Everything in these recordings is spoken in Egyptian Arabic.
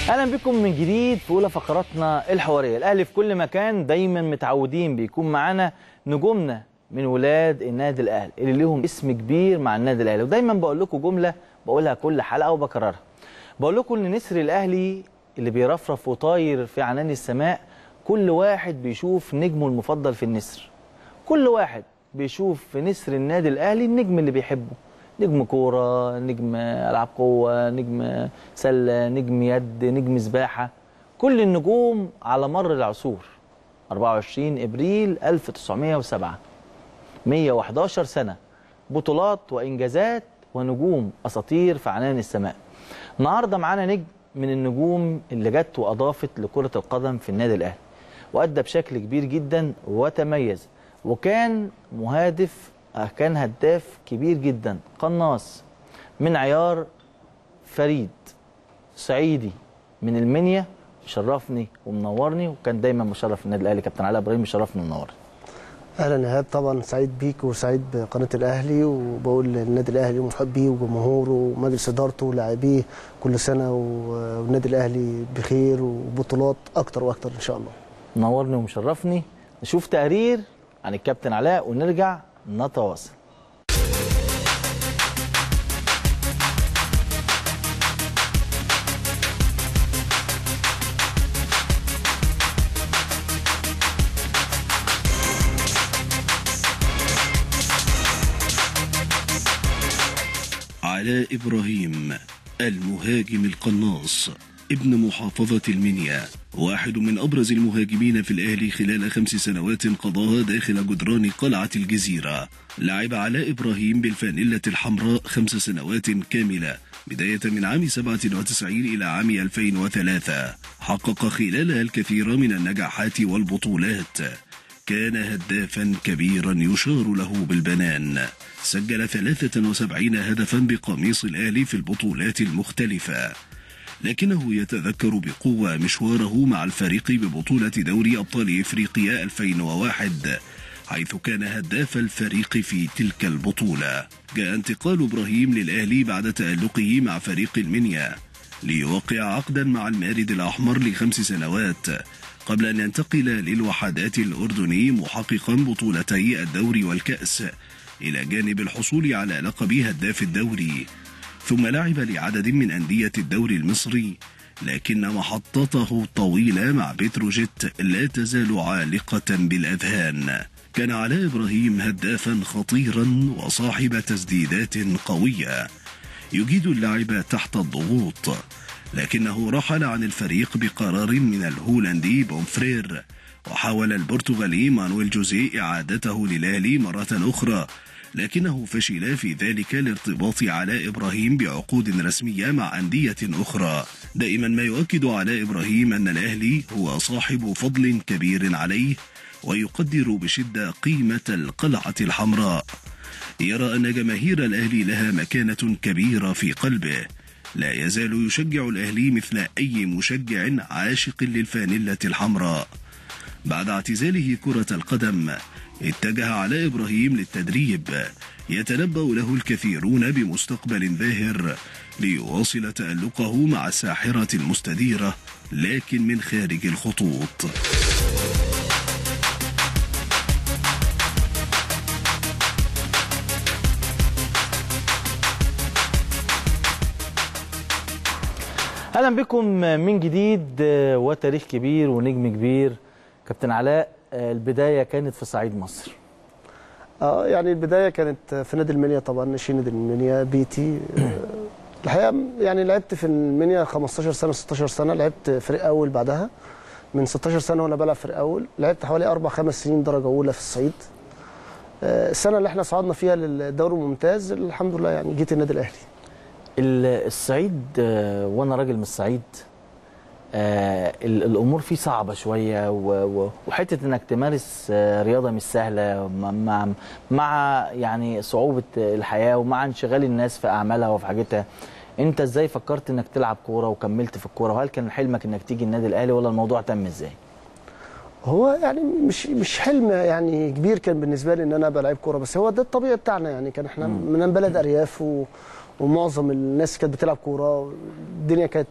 اهلا بكم من جديد في اولى فقراتنا الحواريه الاهلي في كل مكان دايما متعودين بيكون معانا نجومنا من ولاد النادي الاهلي اللي ليهم اسم كبير مع النادي الاهلي ودايما بقول لكم جمله بقولها كل حلقه وبكررها بقول لكم ان نسر الاهلي اللي بيرفرف وطاير في عنان السماء كل واحد بيشوف نجمه المفضل في النسر كل واحد بيشوف في نسر النادي الاهلي النجم اللي بيحبه نجم كوره نجم العاب قوه نجم سله نجم يد نجم سباحه كل النجوم على مر العصور 24 ابريل 1907 111 سنه بطولات وانجازات ونجوم اساطير في عنان السماء النهارده معانا نجم من النجوم اللي جت واضافت لكره القدم في النادي الاهلي وادى بشكل كبير جدا وتميز وكان مهادف كان هداف كبير جدا قناص من عيار فريد صعيدي من المنيا شرفني ومنورني وكان دايما مشرف النادي الاهلي كابتن علاء ابراهيم مشرفني ومنورني اهلا ايهاب طبعا سعيد بيك وسعيد بقناه الاهلي وبقول للنادي الاهلي ومحبيه وجمهوره ومجلس ادارته ولاعبيه كل سنه والنادي الاهلي بخير وبطولات اكتر واكتر ان شاء الله منورني ومشرفني نشوف تقرير عن الكابتن علاء ونرجع نتواصل علاء إبراهيم المهاجم القناص ابن محافظة المنيا واحد من أبرز المهاجمين في الأهلي خلال خمس سنوات قضاها داخل جدران قلعة الجزيرة لعب علاء إبراهيم بالفانيلة الحمراء خمس سنوات كاملة بداية من عام 97 إلى عام 2003 حقق خلالها الكثير من النجاحات والبطولات كان هدافا كبيرا يشار له بالبنان سجل 73 هدفا بقميص الأهلي في البطولات المختلفة لكنه يتذكر بقوة مشواره مع الفريق ببطولة دوري أبطال إفريقيا 2001 حيث كان هداف الفريق في تلك البطولة جاء انتقال إبراهيم للأهلي بعد تألقه مع فريق المنيا ليوقع عقدا مع المارد الأحمر لخمس سنوات قبل أن ينتقل للوحدات الأردني محققا بطولتي الدوري والكأس إلى جانب الحصول على لقب هداف الدوري ثم لعب لعدد من أندية الدوري المصري لكن محطته الطويلة مع بتروجيت لا تزال عالقة بالأذهان كان علاء إبراهيم هدافا خطيرا وصاحب تسديدات قوية يجيد اللعب تحت الضغوط لكنه رحل عن الفريق بقرار من الهولندي بومفرير وحاول البرتغالي مانويل جوزيه إعادته للأهلي مرة أخرى لكنه فشل في ذلك لارتباط علاء إبراهيم بعقود رسمية مع أندية أخرى دائما ما يؤكد علاء إبراهيم أن الأهلي هو صاحب فضل كبير عليه ويقدر بشدة قيمة القلعة الحمراء يرى أن جماهير الأهلي لها مكانة كبيرة في قلبه لا يزال يشجع الأهلي مثل أي مشجع عاشق للفانلة الحمراء بعد اعتزاله كرة القدم اتجه علاء إبراهيم للتدريب يتنبأ له الكثيرون بمستقبل ظاهر ليواصل تألقه مع الساحرة المستديرة لكن من خارج الخطوط اهلا بكم من جديد وتاريخ كبير ونجم كبير كابتن علاء البدايه كانت في صعيد مصر اه يعني البدايه كانت في نادي المنيا طبعا ناشئين نادي المنيا بيتي الحقيقه يعني لعبت في المنيا 15 سنه 16 سنه لعبت فريق اول بعدها من 16 سنه وانا بلعب فريق اول لعبت حوالي اربع خمس سنين درجه اولى في الصعيد السنه اللي احنا صعدنا فيها للدوري الممتاز الحمد لله يعني جيت النادي الاهلي الصعيد وانا راجل من الصعيد آه الامور فيه صعبه شويه وحته انك تمارس آه رياضه مش سهله مع مع يعني صعوبه الحياه ومع انشغال الناس في اعمالها وفي حاجتها انت ازاي فكرت انك تلعب كوره وكملت في الكوره وهل كان حلمك انك تيجي النادي الاهلي ولا الموضوع تم ازاي هو يعني مش مش حلم يعني كبير كان بالنسبه لي ان انا ابقى لعيب كوره بس هو ده الطبيعي بتاعنا يعني كان احنا من بلد ارياف و ومعظم الناس كانت بتلعب كوره الدنيا كانت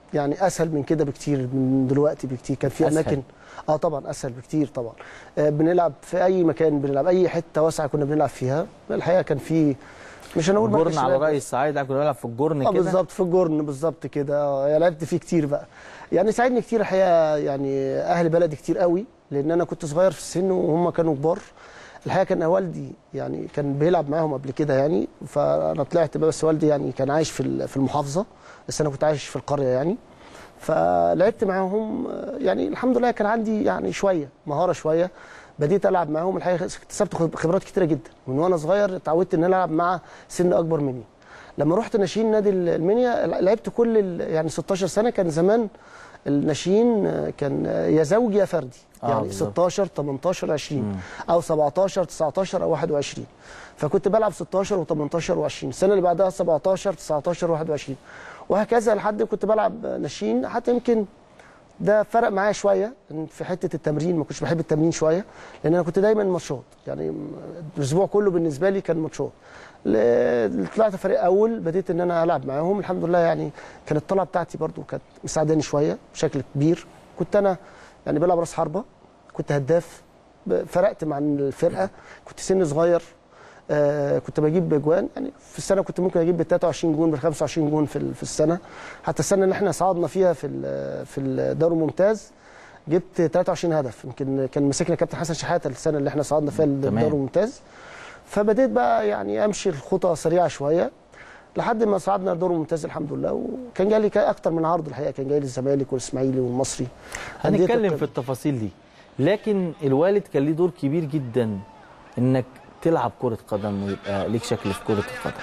يعني اسهل من كده بكتير من دلوقتي بكتير كان في أسهل. اماكن اه طبعا اسهل بكتير طبعا آه بنلعب في اي مكان بنلعب اي حته واسعه كنا بنلعب فيها الحقيقه كان في مش هنقول مركز الجرن على شباب. راي الصعايد كنا بنلعب في الجرن اه كده بالظبط في الجرن بالظبط كده آه، يعني لعبت فيه كتير بقى يعني ساعدني كتير الحقيقه يعني اهل بلدي كتير قوي لان انا كنت صغير في السن وهم كانوا كبار الحقيقه كان والدي يعني كان بيلعب معاهم قبل كده يعني فانا طلعت بقى بس والدي يعني كان عايش في ال- في المحافظه بس انا كنت عايش في القريه يعني فلعبت معاهم آه، يعني الحمد لله كان عندي يعني شويه مهاره شويه بديت العب معاهم الحقيقه اكتسبت خب- خبرات كتيره جدا من وانا صغير اتعودت ان انا العب مع سن اكبر مني لما رحت ناشئين نادي المنيا لعبت كل ال- يعني 16 سنه كان زمان الناشئين آه، كان آه، يا زوجي يا فردي آه، يعني بالظبط. 16 18 20 او 17 19 او 21 فكنت بلعب 16 و18 و20 السنه اللي بعدها 17 19 21 وهكذا لحد كنت بلعب ناشئين حتى يمكن ده فرق معايا شويه إن في حته التمرين ما كنتش بحب التمرين شويه لان انا كنت دايما ماتشات يعني الاسبوع كله بالنسبه لي كان ماتشات ل- طلعت فريق اول بديت ان انا العب معاهم الحمد لله يعني كانت الطلعه بتاعتي برضو كانت مساعداني شويه بشكل كبير كنت انا يعني بلعب راس حربه كنت هداف ب- فرقت مع الفرقه كنت سن صغير آه كنت بجيب اجوان يعني في السنه كنت ممكن اجيب ب 23 جون ب 25 جون في ال- في السنه حتى السنه اللي احنا صعدنا فيها في ال- في الدوري الممتاز جبت 23 هدف يمكن كان ماسكنا كابتن حسن شحاته السنه اللي احنا صعدنا فيها الدوري الممتاز فبديت بقى يعني امشي الخطى سريعه شويه لحد ما صعدنا الدوري الممتاز الحمد لله وكان جالي كا- اكتر من عرض الحقيقه كان جاي لي الزمالك والاسماعيلي والمصري أندية هنتكلم الت- في التفاصيل دي لكن الوالد كان ليه دور كبير جدا انك تلعب كرة قدم ويبقى ليك شكل في كرة القدم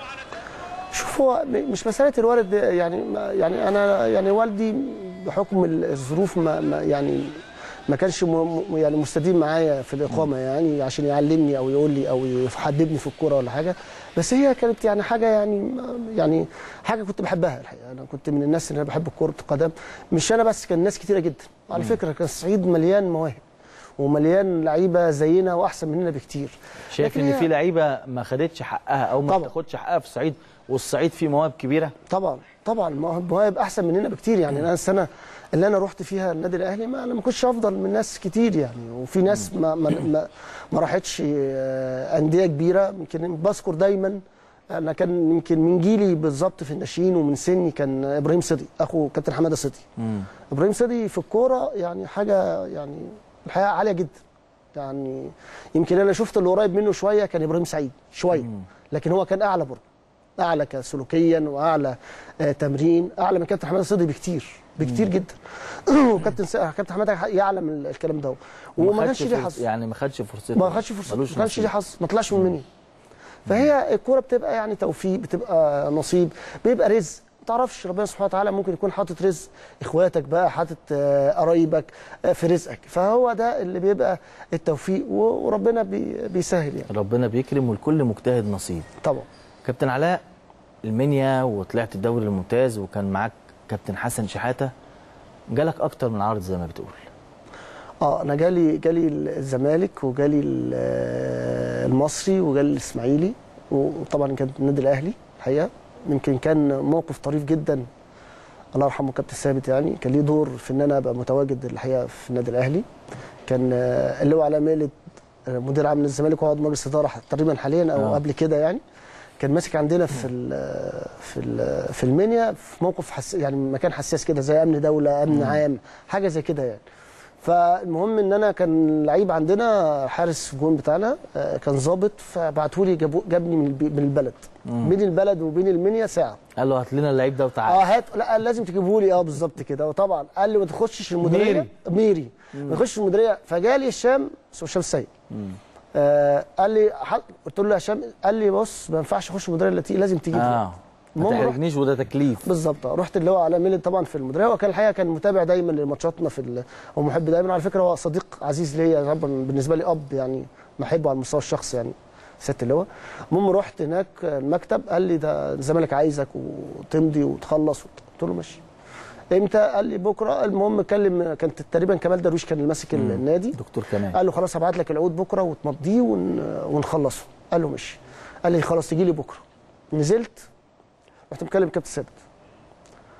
شوف هو م- مش مساله الوالد يعني ما- يعني انا يعني والدي بحكم الظروف ما ما يعني ما كانش م- م- يعني مستديم معايا في الاقامه يعني عشان يعلمني او يقول لي او يحببني في الكوره ولا حاجه بس هي كانت يعني حاجه يعني يعني حاجه كنت بحبها الحقيقه انا كنت من الناس اللي انا بحب كره القدم مش انا بس كان ناس كتيره جدا على فكره كان الصعيد مليان مواهب ومليان لعيبه زينا واحسن مننا بكتير شايف لكن ان هي- في لعيبه ما خدتش حقها او ما طبعا. بتاخدش حقها في الصعيد والصعيد فيه مواهب كبيره طبعا طبعا مواهب مواهب احسن مننا بكتير يعني انا السنه اللي انا رحت فيها النادي الاهلي ما انا ما كنتش افضل من ناس كتير يعني وفي ناس ما ما ما, ما راحتش آه، انديه كبيره يمكن بذكر دايما انا كان يمكن من جيلي بالظبط في الناشئين ومن سني كان ابراهيم صدي اخو كابتن حماده صدي ابراهيم صدي في الكوره يعني حاجه يعني الحقيقه عاليه جدا يعني يمكن انا شفت اللي قريب منه شويه كان ابراهيم سعيد شويه لكن هو كان اعلى برضه اعلى كسلوكيا واعلى آه تمرين اعلى من كابتن حماده صدقي بكتير بكتير جدا وكابتن س- كابتن حماده يعلم ال- الكلام ده وما كانش خدش ليه فرص- حظ يعني ما خدش فرصته ما خدش فرصه ملوش ما كانش نصيب. ليه حظ ما طلعش من مني فهي الكوره بتبقى يعني توفيق بتبقى نصيب بيبقى رزق ما تعرفش ربنا سبحانه وتعالى ممكن يكون حاطط رزق اخواتك بقى حاطط آه، قرايبك آه، في رزقك فهو ده اللي بيبقى التوفيق و- وربنا بي- بيسهل يعني ربنا بيكرم والكل مجتهد نصيب طبعا كابتن علاء المنيا وطلعت الدوري الممتاز وكان معاك كابتن حسن شحاته جالك اكتر من عرض زي ما بتقول اه انا جالي جالي الزمالك وجالي ال- آه، المصري وجالي الاسماعيلي وطبعا كان النادي الاهلي الحقيقه يمكن كان موقف طريف جدا الله يرحمه كابتن ثابت يعني كان ليه دور في ان انا ابقى متواجد الحقيقه في النادي الاهلي كان آه، اللي هو على ميلة آه، مدير عام الزمالك وعضو مجلس اداره تقريبا حاليا او آه. قبل كده يعني كان ماسك عندنا في ال في ال في المنيا في موقف حس يعني مكان حساس كده زي امن دوله امن عام حاجه زي كده يعني فالمهم ان انا كان لعيب عندنا حارس الجون بتاعنا آه، كان ظابط فبعتوا لي جابوا جابني من البي- من البلد بين البلد وبين المنيا ساعه قال له هات لنا اللعيب ده اه وتعالى هات لا قال لازم تجيبه لي اه بالظبط كده وطبعا قال لي ما تخشش المديريه ميري. ميري ما تخشش المديريه فجالي هشام اسمه هشام السيد آه قال لي ح- قلت له يا هشام قال لي بص ما ينفعش اخش المديريه التي لازم تجيب لي. اه ما المهم رحت- تحرجنيش وده تكليف بالظبط آه. رحت اللي هو على ميلاد طبعا في المديريه وكان الحقيقه كان متابع دايما لماتشاتنا في ال... هو محب دايما على فكره هو صديق عزيز ليا طبعا بالنسبه لي اب يعني بحبه على المستوى الشخصي يعني سياده اللواء المهم رحت هناك المكتب قال لي ده الزمالك عايزك وتمضي وتخلص قلت له ماشي امتى قال لي بكره المهم كلم كانت تقريبا كمال درويش كان اللي ماسك النادي دكتور كمان قال له خلاص هبعت لك العقود بكره وتمضيه ون... ونخلصه قال له ماشي قال لي خلاص تجي لي بكره نزلت رحت مكلم كابتن ثابت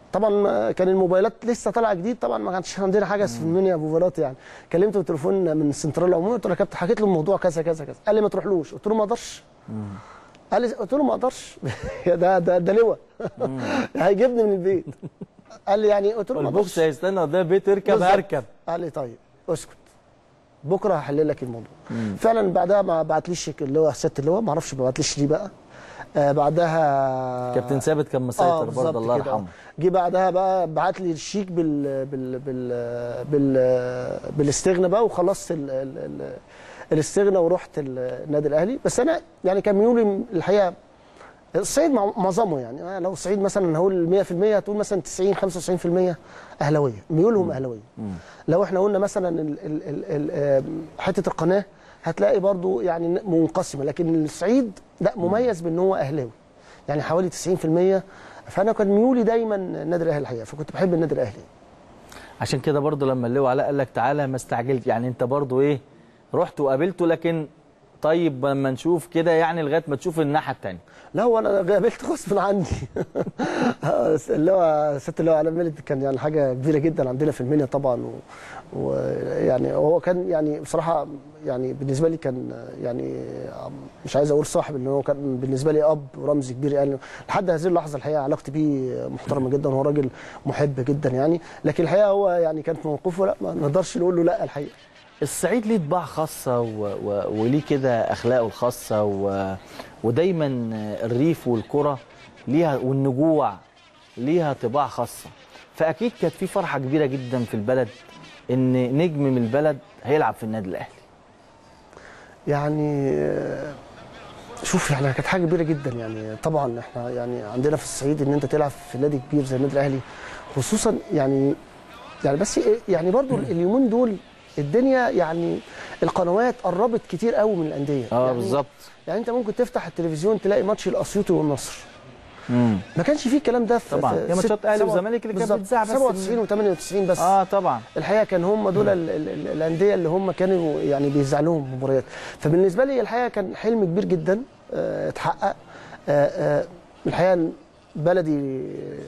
طبعا كان الموبايلات لسه طالعه جديد طبعا ما كانش عندنا حاجه في المنيا موبايلات يعني كلمته بالتليفون من السنترال العمومي قلت له يا كابتن حكيت له الموضوع كذا كذا كذا قال لي ما تروحلوش قلت له ما اقدرش قال لي قلت له ما اقدرش ده ده ده لواء هيجيبني من البيت قال لي يعني قلت له ما البوكس اقدرش هيستنى قدام البيت اركب بالظبط. هركب قال لي طيب اسكت بكره هحل لك الموضوع فعلا بعدها ما بعتليش اللي هو ست اللي هو ما اعرفش ما بعتليش ليه بقى آه بعدها كابتن ثابت كان مسيطر بالظبط برضه الله كده. يرحمه جه بعدها بقى بعت لي الشيك بال بال بال بال بالاستغنى بقى وخلصت ال ال ال الاستغنى ورحت النادي الاهلي بس انا يعني كان ميولي الحقيقه الصعيد مع- معظمه يعني أنا لو الصعيد مثلا هقول 100% هتقول مثلا 90 95% اهلاويه ميولهم اهلاويه لو احنا قلنا مثلا ال ال ال ال آم، حته القناه هتلاقي برضو يعني منقسمه لكن الصعيد لا مميز بان هو اهلاوي يعني حوالي 90% فانا كان ميولي دايما النادي الاهلي الحقيقه فكنت بحب النادي الاهلي عشان كده برضه لما اللواء علاء قال لك تعالى ما استعجلت يعني انت برضه ايه رحت وقابلته لكن طيب لما نشوف كده يعني لغايه ما تشوف الناحيه الثانيه لا هو انا قابلت غصب عني اللي هو ست اللي هو على ميلد كان يعني حاجه كبيره جدا عندنا في المنيا طبعا و- ويعني هو كان يعني بصراحه يعني بالنسبه لي كان يعني مش عايز اقول صاحب ان هو كان بالنسبه لي اب ورمز كبير يعني لحد هذه اللحظه الحقيقه علاقتي بيه محترمه جدا هو راجل محب جدا يعني لكن الحقيقه هو يعني كان في موقفه لا ما نقدرش نقول له لا الحقيقه الصعيد ليه طباع خاصه و... و... وليه كده اخلاقه الخاصه و... ودايما الريف والكره ليها والنجوع ليها طباع خاصه فاكيد كانت في فرحه كبيره جدا في البلد ان نجم من البلد هيلعب في النادي الاهلي يعني آه، شوف يعني كانت حاجه كبيره جدا يعني طبعا احنا يعني عندنا في الصعيد ان انت تلعب في نادي كبير زي النادي الاهلي خصوصا يعني يعني بس إيه- يعني برضو اليومين دول الدنيا يعني القنوات قربت كتير قوي من الانديه اه يعني بالظبط يعني انت ممكن تفتح التلفزيون تلاقي ماتش الاسيوطي والنصر امم ما كانش فيه الكلام ده في طبعاً. في هي ماتشات ست- أهلي سبعة- وزمالك اللي كانت بالظبط. بتذاع بس 97 و98 بس اه طبعا الحقيقه كان هم دول ال- ال- ال- الانديه اللي هم كانوا يعني بيذاع لهم مباريات فبالنسبه لي الحقيقه كان حلم كبير جدا آه، اتحقق آه، آه، الحقيقه بلدي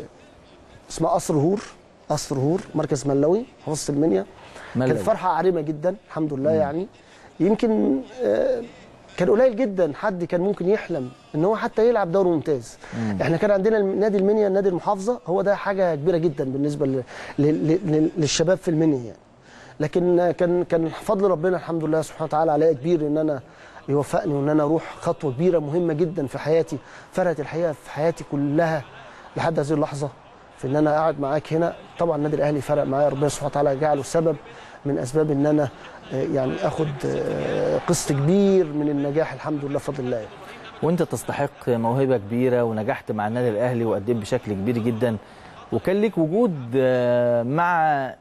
اسمها قصر هور قصر هور مركز ملوي محافظه المنيا ملوي. كانت فرحه عارمه جدا الحمد لله يعني يمكن آه، كان قليل جدا حد كان ممكن يحلم ان هو حتى يلعب دوري ممتاز احنا كان عندنا نادي المنيا نادي المحافظه هو ده حاجه كبيره جدا بالنسبه ل- ل- ل- للشباب في المنيا يعني لكن كان كان فضل ربنا الحمد لله سبحانه وتعالى عليا كبير ان انا يوفقني وان انا اروح خطوه كبيره مهمه جدا في حياتي فرقت الحقيقه في حياتي كلها لحد هذه اللحظه في ان انا قاعد معاك هنا طبعا النادي الاهلي فرق معايا ربنا سبحانه وتعالى جعله سبب من اسباب ان انا آه، يعني اخد آه، قسط كبير من النجاح الحمد لله بفضل الله يعني. وانت تستحق موهبه كبيره ونجحت مع النادي الاهلي وقدمت بشكل كبير جدا وكان ليك وجود آه، مع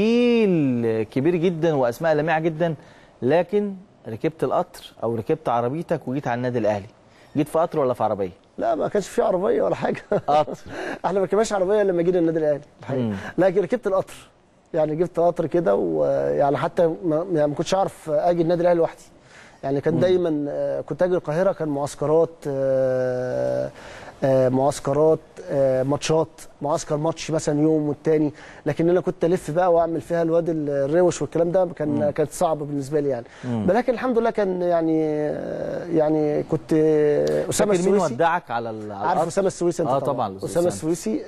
جيل كبير جدا واسماء لامعه جدا لكن ركبت القطر او ركبت عربيتك وجيت على النادي الاهلي جيت في قطر ولا في عربيه لا ما كانش في عربيه ولا حاجه قطر احنا ما ركبناش عربيه لما جينا النادي الاهلي الحقيقه مم. لكن ركبت القطر يعني جبت قطر كده ويعني حتى ما, يعني ما كنتش اعرف اجي النادي الاهلي لوحدي يعني كان دايما آه، كنت اجي القاهره كان معسكرات آه، آه، معسكرات آه، ماتشات معسكر ماتش مثلا يوم والتاني لكن انا كنت الف بقى واعمل فيها الواد الروش والكلام ده كان كانت صعبه بالنسبه لي يعني لكن الحمد لله كان يعني آه، يعني كنت آه، اسامه فاكر مين السويسي ودعك على ال- على عارف القطر؟ اسامه السويسي انت اه طبعا الأستاذ اسامه أسامة. السويسي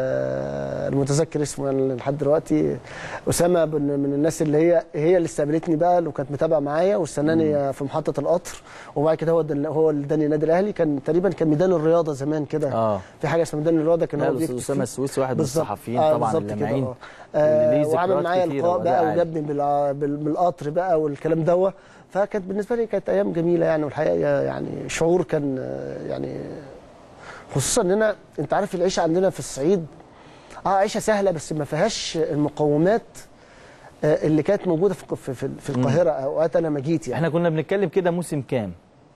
آه المتذكر اسمه يعني لحد دلوقتي اسامه بن- من الناس اللي هي هي اللي استقبلتني بقى اللي كانت متابعه معايا واستناني في محطه القطر وبعد كده هو دل- هو اللي اداني النادي الاهلي كان تقريبا كان ميدان الرياضه زمان كده اه في حاجه اسمها ميدان الرياضه كان لا هو الاستاذ بيكتب اسامه فيه. السويسي واحد من بالظبط. الصحفيين آه، طبعا بالظبط كده، اللامعين آه. واللي ليه آه وعمل ذكريات معايا كتيرة لقاء بقى وداعي. وجابني بالع- بال- بالقطر بقى والكلام دوا فكانت بالنسبه لي كانت ايام جميله يعني والحقيقه يعني شعور كان آه، يعني خصوصا ان انا انت عارف العيشه عندنا في الصعيد اه عيشه سهله بس ما فيهاش المقومات آه، اللي كانت موجوده في في, في, في القاهره اوقات انا ما جيت يعني احنا كنا بنتكلم كده موسم كام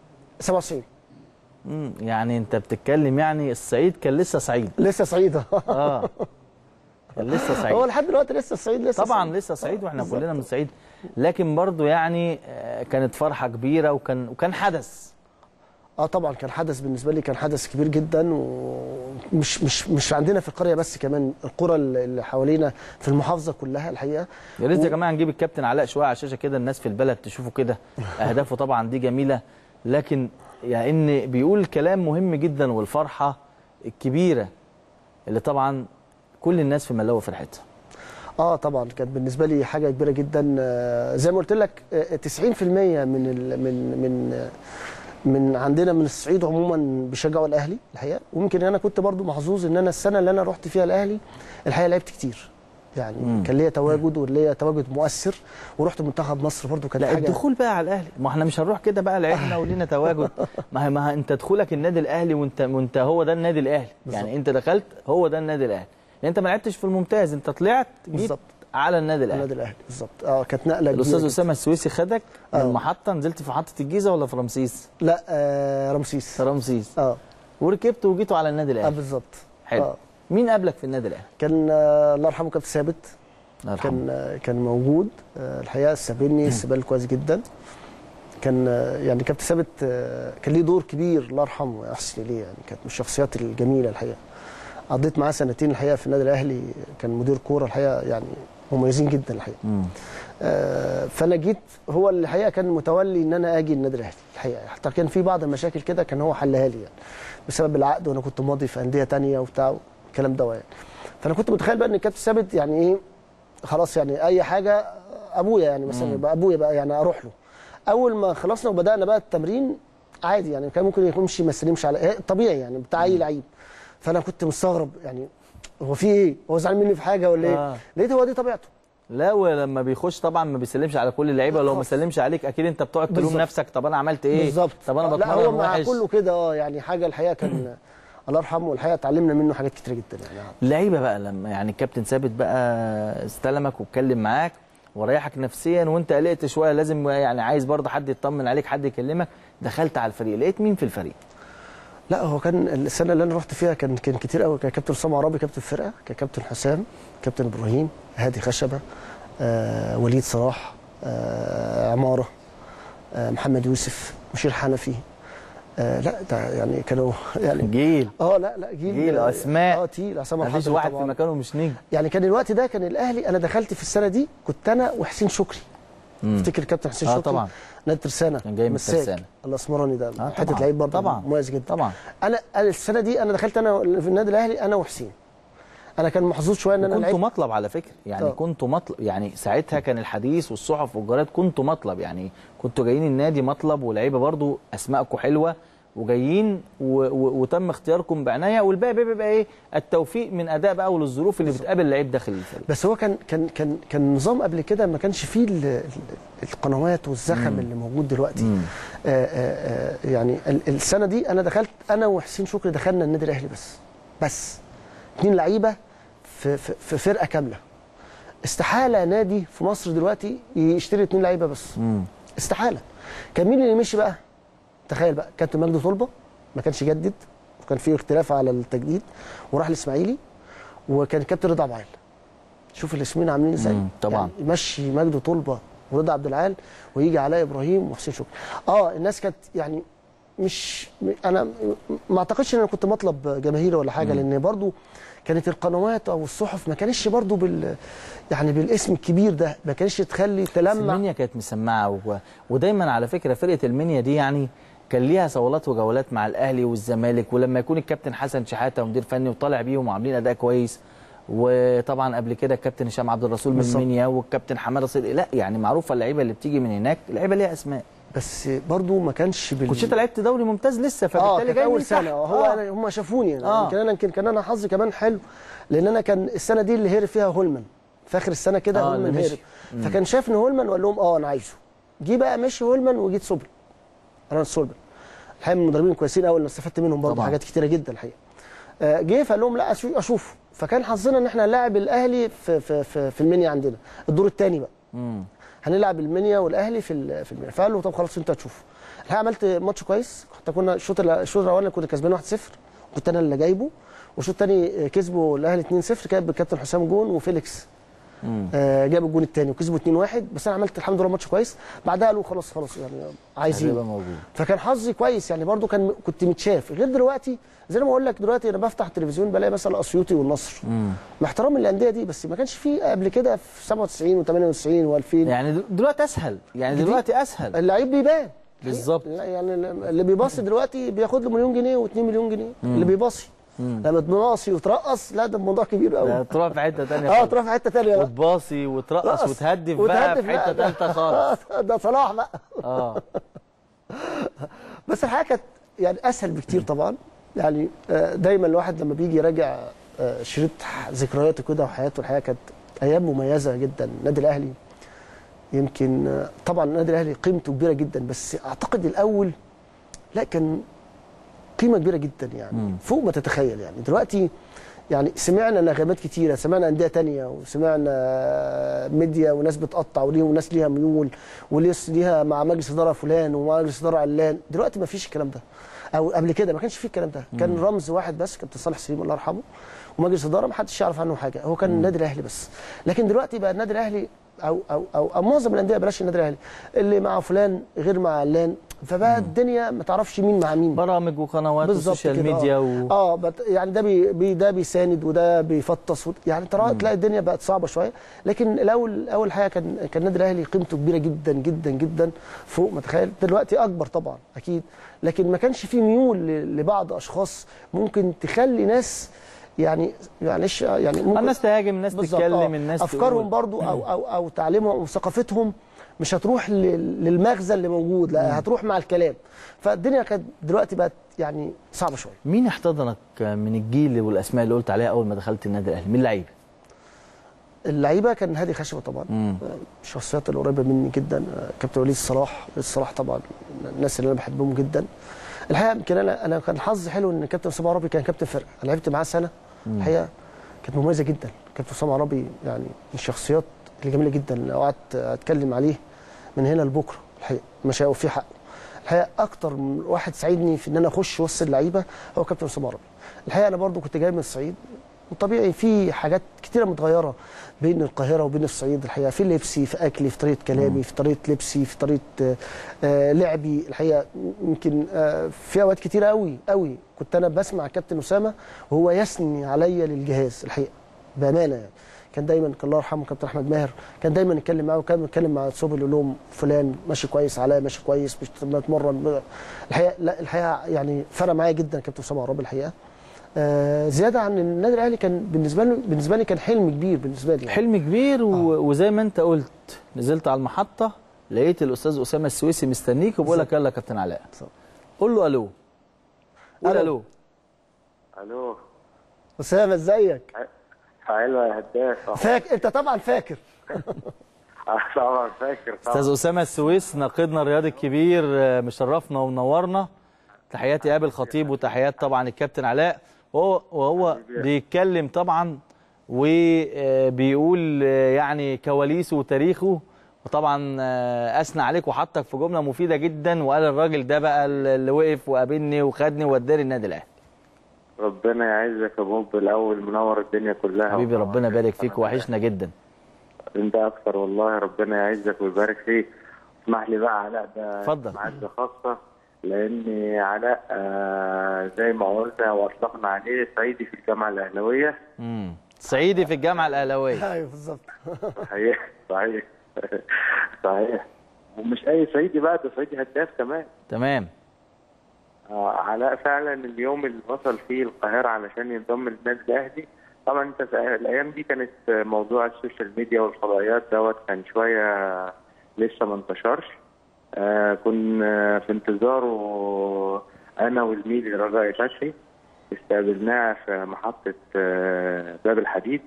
97 مم، يعني انت بتتكلم يعني الصعيد كان لسه صعيد لسه صعيد اه كان لسه هو صعيد لحد دلوقتي لسه الصعيد لسه طبعا صعيد. لسه صعيد واحنا بالظبط. كلنا من الصعيد لكن برضو يعني آه، كانت فرحه كبيره وكان وكان حدث اه طبعا كان حدث بالنسبه لي كان حدث كبير جدا ومش مش مش عندنا في القريه بس كمان القرى اللي حوالينا في المحافظه كلها الحقيقه يا ريت يا جماعه نجيب الكابتن علاء شويه على الشاشه كده الناس في البلد تشوفه كده اهدافه طبعا دي جميله لكن يعني ان بيقول كلام مهم جدا والفرحه الكبيره اللي طبعا كل الناس في ملاوه فرحتها اه طبعا كانت بالنسبه لي حاجه كبيره جدا آه، زي ما قلت لك آه، 90% من ال من من آه، من عندنا من الصعيد عموما بيشجعوا الاهلي الحقيقه ويمكن انا كنت برضو محظوظ ان انا السنه اللي انا رحت فيها الاهلي الحقيقه لعبت كتير يعني مم. كان ليا تواجد وليا تواجد مؤثر ورحت منتخب مصر برضو كانت لا حاجه الدخول بقى على الاهلي ما احنا مش هنروح كده بقى لعبنا ولينا تواجد ما هي ما هي انت دخولك النادي الاهلي وانت وانت هو ده النادي الاهلي يعني بالظبط. انت دخلت هو ده النادي الاهلي يعني انت ما لعبتش في الممتاز انت طلعت جيت بالظبط. على النادي الاهلي النادي الاهلي بالظبط اه كانت نقله كبيره الاستاذ جداً. اسامه السويسي خدك من آه. المحطه نزلت في محطه الجيزه ولا في رمسيس؟ لا آه رمسيس في رمسيس اه وركبت وجيتوا على النادي اه الاهلي بالظبط حلو آه. مين قابلك في النادي الاهلي؟ كان آه الله يرحمه كابتن ثابت الله يرحمه. كان آه كان موجود آه الحقيقه استقبلني استقبال كويس جدا كان آه يعني كابتن ثابت آه كان ليه دور كبير الله يرحمه ويحسن اليه يعني كانت من الشخصيات الجميله الحقيقه قضيت معاه سنتين الحقيقه في النادي الاهلي كان مدير كوره الحقيقه يعني مميزين جدا الحقيقه مم. آه، فانا جيت هو اللي الحقيقه كان متولي ان انا اجي النادي الاهلي الحقيقه حتى كان في بعض المشاكل كده كان هو حلها لي يعني بسبب العقد وانا كنت ماضي في انديه تانية وبتاع الكلام ده يعني فانا كنت متخيل بقى ان الكابتن ثابت يعني ايه خلاص يعني اي حاجه ابويا يعني مثلا يبقى ابويا بقى يعني اروح له اول ما خلصنا وبدانا بقى التمرين عادي يعني كان ممكن يمشي ما يسلمش على إيه، طبيعي يعني بتاع اي لعيب فانا كنت مستغرب يعني هو في ايه هو زعلان مني في حاجه ولا ايه آه. لقيت هو دي طبيعته لا ولما بيخش طبعا ما بيسلمش على كل اللعيبه لو ما خالص. سلمش عليك اكيد انت بتقعد تلوم بالظبط. نفسك طب انا عملت ايه بالظبط طب انا آه، لا هو بتمرن مع وحش كله كده اه يعني حاجه الحقيقه كان الله يرحمه الحقيقه اتعلمنا منه حاجات كتيره جدا يعني اللعيبه بقى لما يعني الكابتن ثابت بقى استلمك واتكلم معاك وريحك نفسيا وانت قلقت شويه لازم يعني عايز برضه حد يطمن عليك حد يكلمك دخلت على الفريق لقيت مين في الفريق لا هو كان السنه اللي انا رحت فيها كان كان كتير قوي كان كابتن اسامه عرابي كابتن الفرقه كان كابتن حسام كابتن ابراهيم هادي خشبه آه وليد صلاح آه عماره آه محمد يوسف مشير حنفي آه لا ده يعني كانوا يعني جيل اه لا لا جيل جيل، أسماء. اه تقيل عصام مفيش الحضري واحد في طبعاً. مكانه مش نجم يعني كان الوقت ده كان الاهلي انا دخلت في السنه دي كنت انا وحسين شكري مم. افتكر كابتن حسين اه شكري طبعا نادي ترسانه كان جاي من مساك. ترسانة. الاسمراني ده آه حته طبعاً. لعيب برضه طبعاً. مميز جدا طبعا انا أنا السنه دي انا دخلت انا في النادي الاهلي انا وحسين انا كان محظوظ شويه ان انا كنتوا لعبت مطلب على فكره يعني آه. كنتوا مطلب يعني ساعتها كان الحديث والصحف والجرايد كنتوا مطلب يعني كنتوا جايين النادي مطلب ولاعيبه برضو اسماءكم حلوه وجايين و... و... وتم اختياركم بعنايه والباقي بيبقى ايه التوفيق من اداء بقى وللظروف اللي بتقابل اللعيب داخل الفريق بس هو كان كان كان كان نظام قبل كده ما كانش فيه ال- ال- القنوات والزخم اللي موجود دلوقتي مم. آه آه آه يعني ال- السنه دي انا دخلت انا وحسين شكري دخلنا النادي الاهلي بس بس اتنين لعيبه في, في, في فرقه كامله استحاله نادي في مصر دلوقتي يشتري اتنين لعيبه بس مم. استحاله كان مين اللي مشي بقى تخيل بقى كابتن مجدي طلبه ما كانش جدد وكان في اختلاف على التجديد وراح الاسماعيلي وكان كابتن رضا عبد العال شوف الاسمين عاملين ازاي مم، طبعا. يعني يمشي مجدي طلبه ورضا عبد العال ويجي علاء ابراهيم وحسين شكري اه الناس كانت يعني مش م- انا م- ما اعتقدش ان انا كنت مطلب جماهيري ولا حاجه لان برضو كانت القنوات او الصحف ما كانتش برضو بال يعني بالاسم الكبير ده ما كانتش تخلي بس تلمع المنيا كانت مسمعه و... ودايما على فكره فرقه المنيا دي يعني كان ليها صولات وجولات مع الاهلي والزمالك ولما يكون الكابتن حسن شحاته مدير فني وطالع بيهم وعاملين اداء كويس وطبعا قبل كده الكابتن هشام عبد الرسول من بالظبط. المنيا والكابتن حماده صدقي لا يعني معروفه اللعيبه اللي بتيجي من هناك لعيبه ليها اسماء بس برضو ما كانش بال كنت انت لعبت دوري ممتاز لسه اه فبالتالي كانت جاي اول من تحت. سنه هو آه. أنا هم شافوني يعني آه. يمكن انا يمكن كان انا حظي كمان حلو لان انا كان السنه دي اللي هرب فيها هولمان في اخر السنه كده آه، هولمان اللي مشي. هرب فكان شافني هولمان وقال لهم اه انا عايزه جه بقى مشي هولمان وجيت سوبل انا سوبل الحقيقه من المدربين كويسين قوي اللي استفدت منهم برضه طبعاً. حاجات كتيره جدا الحقيقه آه، جه فقال لهم لا أشو- اشوفه فكان حظنا ان احنا نلاعب الاهلي في في في, في المنيا عندنا الدور الثاني بقى مم. هنلعب المنيا والاهلي في ال- في المنيا فقال له طب خلاص انت هتشوف الحقيقه عملت ماتش كويس حتى كنا الشوط ال- الشوط الاولاني كنا كسبانين 1-0 كنت انا اللي جايبه والشوط الثاني كسبوا الاهلي 2-0 كان بالكابتن حسام جون وفيليكس آه جاب الجون الثاني وكسبوا 2-1 بس انا عملت الحمد لله ماتش كويس بعدها قالوا خلاص خلاص يعني هيبقى عايزين موجود فكان حظي كويس يعني برضو كان كنت متشاف غير دلوقتي زي ما بقول لك دلوقتي انا بفتح التلفزيون بلاقي مثلا اسيوطي والنصر مع احترامي للانديه دي بس ما كانش في قبل كده في 97 و98 و2000 يعني دل- دلوقتي اسهل يعني جديد. دلوقتي اسهل اللعيب بيبان بالظبط. لا يعني اللي بيباصي دلوقتي بياخد له مليون جنيه و2 مليون جنيه اللي بيباصي لما تباصي وترقص لا ده الموضوع كبير ده قوي تروح في حته ثانيه اه تروح في حته ثانيه بقى وتباصي وترقص رقص. وتهدف بقى وتهدف في حته بقى. ثالثه خالص آه، ده صلاح بقى اه بس الحياه كانت يعني اسهل بكتير طبعا يعني آه، دايما الواحد لما بيجي يراجع آه، شريط ذكرياته كده وحياته الحياه كانت ايام مميزه جدا النادي الاهلي يمكن آه، طبعا النادي الاهلي قيمته كبيره جدا بس اعتقد الاول لا كان قيمه كبيره جدا يعني فوق ما تتخيل يعني دلوقتي يعني سمعنا نغمات كتيره سمعنا انديه تانية وسمعنا ميديا وناس بتقطع وليهم ناس ليها ميول وناس ليها مع مجلس اداره فلان ومجلس اداره علان دلوقتي ما فيش الكلام ده او قبل كده ما كانش فيه الكلام ده كان رمز واحد بس كابتن صالح سليم الله يرحمه ومجلس اداره ما حدش يعرف عنه حاجه هو كان النادي الاهلي بس لكن دلوقتي بقى النادي الاهلي او او او, أو معظم الانديه بلاش النادي الاهلي اللي مع فلان غير مع علان فبقى الدنيا ما تعرفش مين مع مين برامج وقنوات بالظبط وسوشيال كده، ميديا اه, و... آه بت- يعني ده بي بي ده بيساند وده بيفطس وت- يعني ترى تلاقي الدنيا بقت صعبه شويه لكن الاول اول حاجه كان كان النادي الاهلي قيمته كبيره جدا جدا جدا فوق ما تخيل دلوقتي اكبر طبعا اكيد لكن ما كانش في ميول ل- لبعض اشخاص ممكن تخلي ناس يعني معلش آه، يعني ممكن الناس تهاجم الناس بالظبط، تتكلم آه. الناس افكارهم تقول. برضو او او او تعليمهم وثقافتهم مش هتروح لل- للمغزى اللي موجود لا هتروح مع الكلام فالدنيا كانت دلوقتي بقت يعني صعبه شويه مين احتضنك من الجيل والاسماء اللي قلت عليها اول ما دخلت النادي الاهلي مين اللعيبه اللعيبه كان هادي خشبه طبعا مم. الشخصيات القريبه مني جدا آه، كابتن وليد صلاح وليد صلاح طبعا من الناس اللي انا بحبهم جدا الحقيقه يمكن انا انا كان حظي حلو ان كابتن اسامه عربي كان كابتن فرقه انا لعبت معاه سنه الحقيقه كانت مميزه جدا كابتن اسامه عربي يعني من الشخصيات اللي جميله جدا لو قعدت اتكلم عليه من هنا لبكره الحقيقه مش هيبقى فيه حقه الحقيقه اكتر من واحد ساعدني في ان انا اخش وسط اللعيبه هو كابتن اسامه عربي الحقيقه انا برضو كنت جاي من الصعيد وطبيعي في حاجات كتيره متغيره بين القاهره وبين الصعيد الحقيقه في لبسي في اكلي في طريقه كلامي في طريقه لبسي في طريقه آه، آه، لعبي الحقيقه يمكن آه، في اوقات كتيره قوي قوي كنت انا بسمع كابتن اسامه وهو يثني عليا للجهاز الحقيقه بامانه يعني كان دايما كان الله يرحمه كابتن احمد ماهر كان دايما يتكلم معاه وكان يتكلم مع صبري يقول لهم فلان ماشي كويس علاء ماشي كويس مش بنتمرن الحقيقه لا الحقيقه يعني فرق معايا جدا كابتن اسامه عرابي الحقيقه آه زياده عن النادي الاهلي كان بالنسبه لي بالنسبه لي كان حلم كبير بالنسبه لي يعني. حلم كبير و... وزي ما انت قلت نزلت على المحطه لقيت الاستاذ اسامه السويسي مستنيك وبيقول لك يلا يا كابتن علاء بالظبط. قول له الو قول ألو. الو الو اسامه ازيك حلوه يا هداف فاكر انت طبعا فاكر طبعا فاكر طبعا استاذ اسامه السويس ناقدنا الرياضي الكبير آه، مشرفنا ومنورنا تحياتي ابي الخطيب وتحيات طبعا الكابتن علاء وهو وهو بيتكلم طبعا وبيقول يعني كواليسه وتاريخه وطبعا آه، اثنى عليك وحطك في جمله مفيده جدا وقال الراجل ده بقى اللي وقف وقابلني وخدني ووداني النادي الاهلي ربنا يعزك يا بوب الاول منور الدنيا كلها حبيبي ربنا يبارك فيك وحشنا جدا انت اكتر والله ربنا يعزك ويبارك فيك اسمح لي بقى علاء ده اتفضل. معزه خاصه لان علاء آه زي ما قلنا واطلقنا عليه صعيدي في الجامعه الاهلاويه امم صعيدي في الجامعه الاهلاويه ايوه بالظبط صحيح صحيح صحيح ومش اي صعيدي بقى ده صعيدي هداف كمان تمام آه، علاء فعلا اليوم اللي وصل فيه القاهرة علشان ينضم للنادي الأهلي طبعا انت في الأيام دي كانت موضوع السوشيال ميديا والفضائيات دوت كان شوية لسه ما انتشرش آه كنا في انتظاره أنا والميلي رجاء فتحي استقبلناه في محطة آه باب الحديد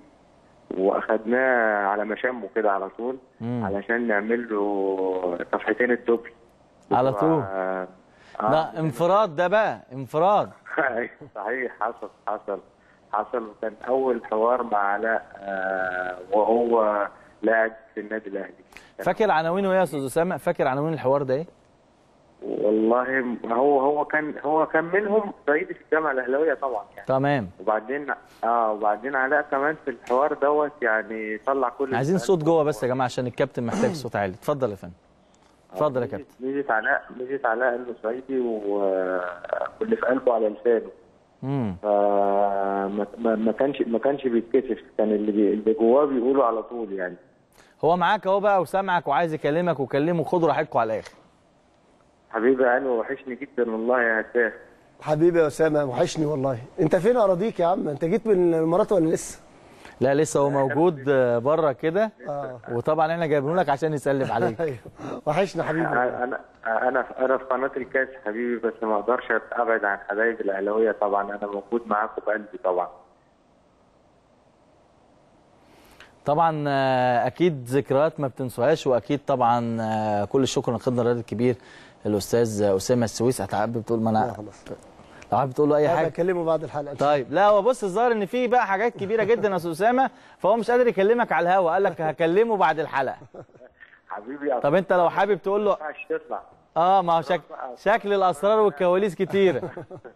واخدناه على مشامه كده على طول مم. علشان نعمل له صفحتين الدبل على طول. آه، آه. ده انفراد ده بقى انفراد صحيح حصل حصل حصل وكان اول حوار مع علاء آه، وهو لاعب في النادي الاهلي فاكر عناوينه ايه يا استاذ اسامه فاكر عناوين الحوار ده ايه والله هو هو كان هو كان منهم صعيدي في الجامعه الاهلاويه طبعا يعني تمام وبعدين اه وبعدين علاء كمان في الحوار دوت يعني طلع كل عايزين اللي صوت جوه بس يا جماعه عشان الكابتن محتاج صوت عالي اتفضل يا فندم اتفضل يا ميزة- كابتن ميزه علاء ميزه علاء انه صعيدي و- واللي في قلبه على لسانه امم فما ما ما كانش ما كانش بيتكسف كان اللي بي- اللي جواه بيقوله على طول يعني هو معاك اهو بقى وسامعك وعايز يكلمك وكلمه خدوا راحتكم على الاخر حبيبي يعني وحشني جدا والله يا هداف حبيبي يا اسامه وحشني والله انت فين اراضيك يا عم انت جيت من الامارات ولا لسه لا لسه هو موجود بره كده اه وطبعا احنا جايبينه لك عشان يسلم عليك ايوه وحشني حبيبي انا انا انا انا في قناه الكاس حبيبي بس ما اقدرش ابعد عن حبايبي الاهلاويه طبعا انا موجود معاكم بقلبي طبعا طبعا آه، اكيد ذكريات ما بتنسوهاش واكيد طبعا آه، كل الشكر لخدنا الرياضي الكبير الاستاذ اسامه السويس هتحب تقول ما لا انا خلاص لو حابب تقول له اي هبقى حاجه اكلمه بعد الحلقه إن شاء طيب لا هو بص الظاهر ان في بقى حاجات كبيره جدا يا استاذ اسامه فهو مش قادر يكلمك على الهوا قال لك هكلمه بعد الحلقه حبيبي طب انت لو حابب تقول له ما ينفعش تطلع اه ما هو شك... شكل الاسرار والكواليس كتيره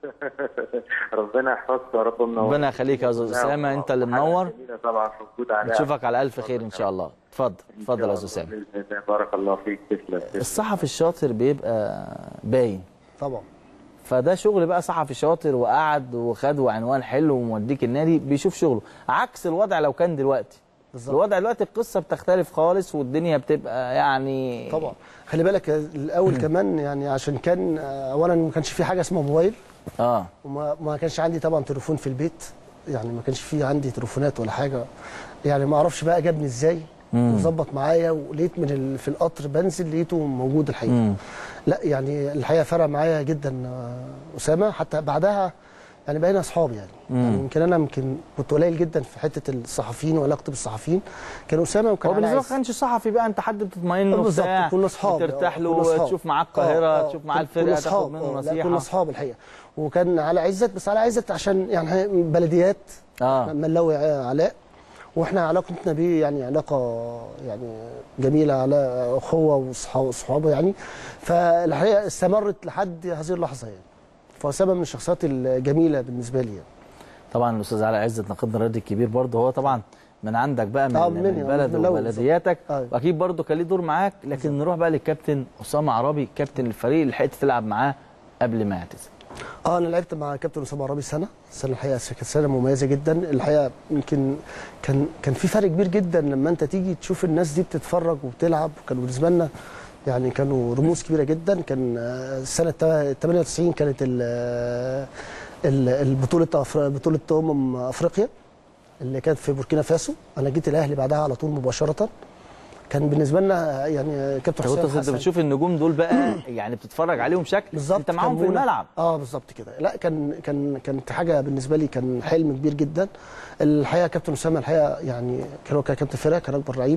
ربنا يحفظك يا رب منور ربنا يخليك يا استاذ اسامه انت اللي منور جميلة طبعا في وجود علاء نشوفك على الف خير ان شاء الله اتفضل اتفضل يا استاذ اسامه بإذن الله. بارك الله فيك تسلم تسلم. الصحفي الشاطر بيبقى باين الله. طبعا فده شغل بقى صحفي شاطر وقعد وخد عنوان حلو وموديك النادي بيشوف شغله عكس الوضع لو كان دلوقتي بالظبط. الوضع دلوقتي القصه بتختلف خالص والدنيا بتبقى يعني طبعا خلي بالك الاول كمان يعني عشان كان آه، اولا ما كانش في حاجه اسمها موبايل اه وما ما كانش عندي طبعا تليفون في البيت يعني ما كانش في عندي تليفونات ولا حاجه يعني ما اعرفش بقى جابني ازاي وظبط معايا ولقيت من ال... في القطر بنزل لقيته موجود الحقيقه مم. لا يعني الحقيقه فرق معايا جدا آه، اسامه حتى بعدها يعني بقينا اصحاب يعني. يعني يمكن انا يمكن كنت قليل جدا في حته الصحفيين وعلاقتي بالصحفيين كان اسامه وكان هو علاء بالنسبه لك عز. ما كانش صحفي بقى انت حد بتطمئن له بالظبط بتاع كنا اصحاب ترتاح آه، له كنا أصحاب. تشوف معاه آه، القاهره آه، تشوف معاه كنا الفرقه تاخد أصحاب، منه آه، لا كنا نصيحه اصحاب الحقيقه وكان على عزت بس على عزت عشان يعني بلديات اه ملاوي علاء واحنا علاقتنا بيه يعني علاقه يعني جميله على اخوه وصحاب- وصحابه يعني فالحقيقه استمرت لحد هذه اللحظه يعني فسبب من الشخصيات الجميله بالنسبه لي يعني. طبعا الاستاذ علاء عزت ناقدنا الرياضي الكبير برضه هو طبعا من عندك بقى من, آه، من مني، البلد من الأول وبلدياتك أيوة. واكيد برضه كان ليه دور معاك لكن نروح بقى للكابتن اسامه عرابي كابتن الفريق اللي لحقت تلعب معاه قبل ما يعتزل اه انا لعبت مع كابتن اسامه عرابي سنه السنه الحقيقه كانت سنه مميزه جدا الحقيقه يمكن كان كان في فرق كبير جدا لما انت تيجي تشوف الناس دي بتتفرج وبتلعب وكانوا بالنسبه لنا يعني كانوا رموز كبيره جدا كان آه، سنه تا- 98 كانت ال- آه، ال- البطوله أفر- بطوله امم افريقيا اللي كانت في بوركينا فاسو انا جيت الاهلي بعدها على طول مباشره كان بالنسبه لنا يعني كابتن طب حسام انت انت حسن بتشوف النجوم دول بقى يعني بتتفرج عليهم شكل بالظبط انت معاهم كان في منى- الملعب اه بالظبط كده لا كان كان كانت حاجه بالنسبه لي كان حلم كبير جدا الحقيقه كابتن اسامه الحقيقه يعني كان هو كابتن فرقه كان اكبر لعيب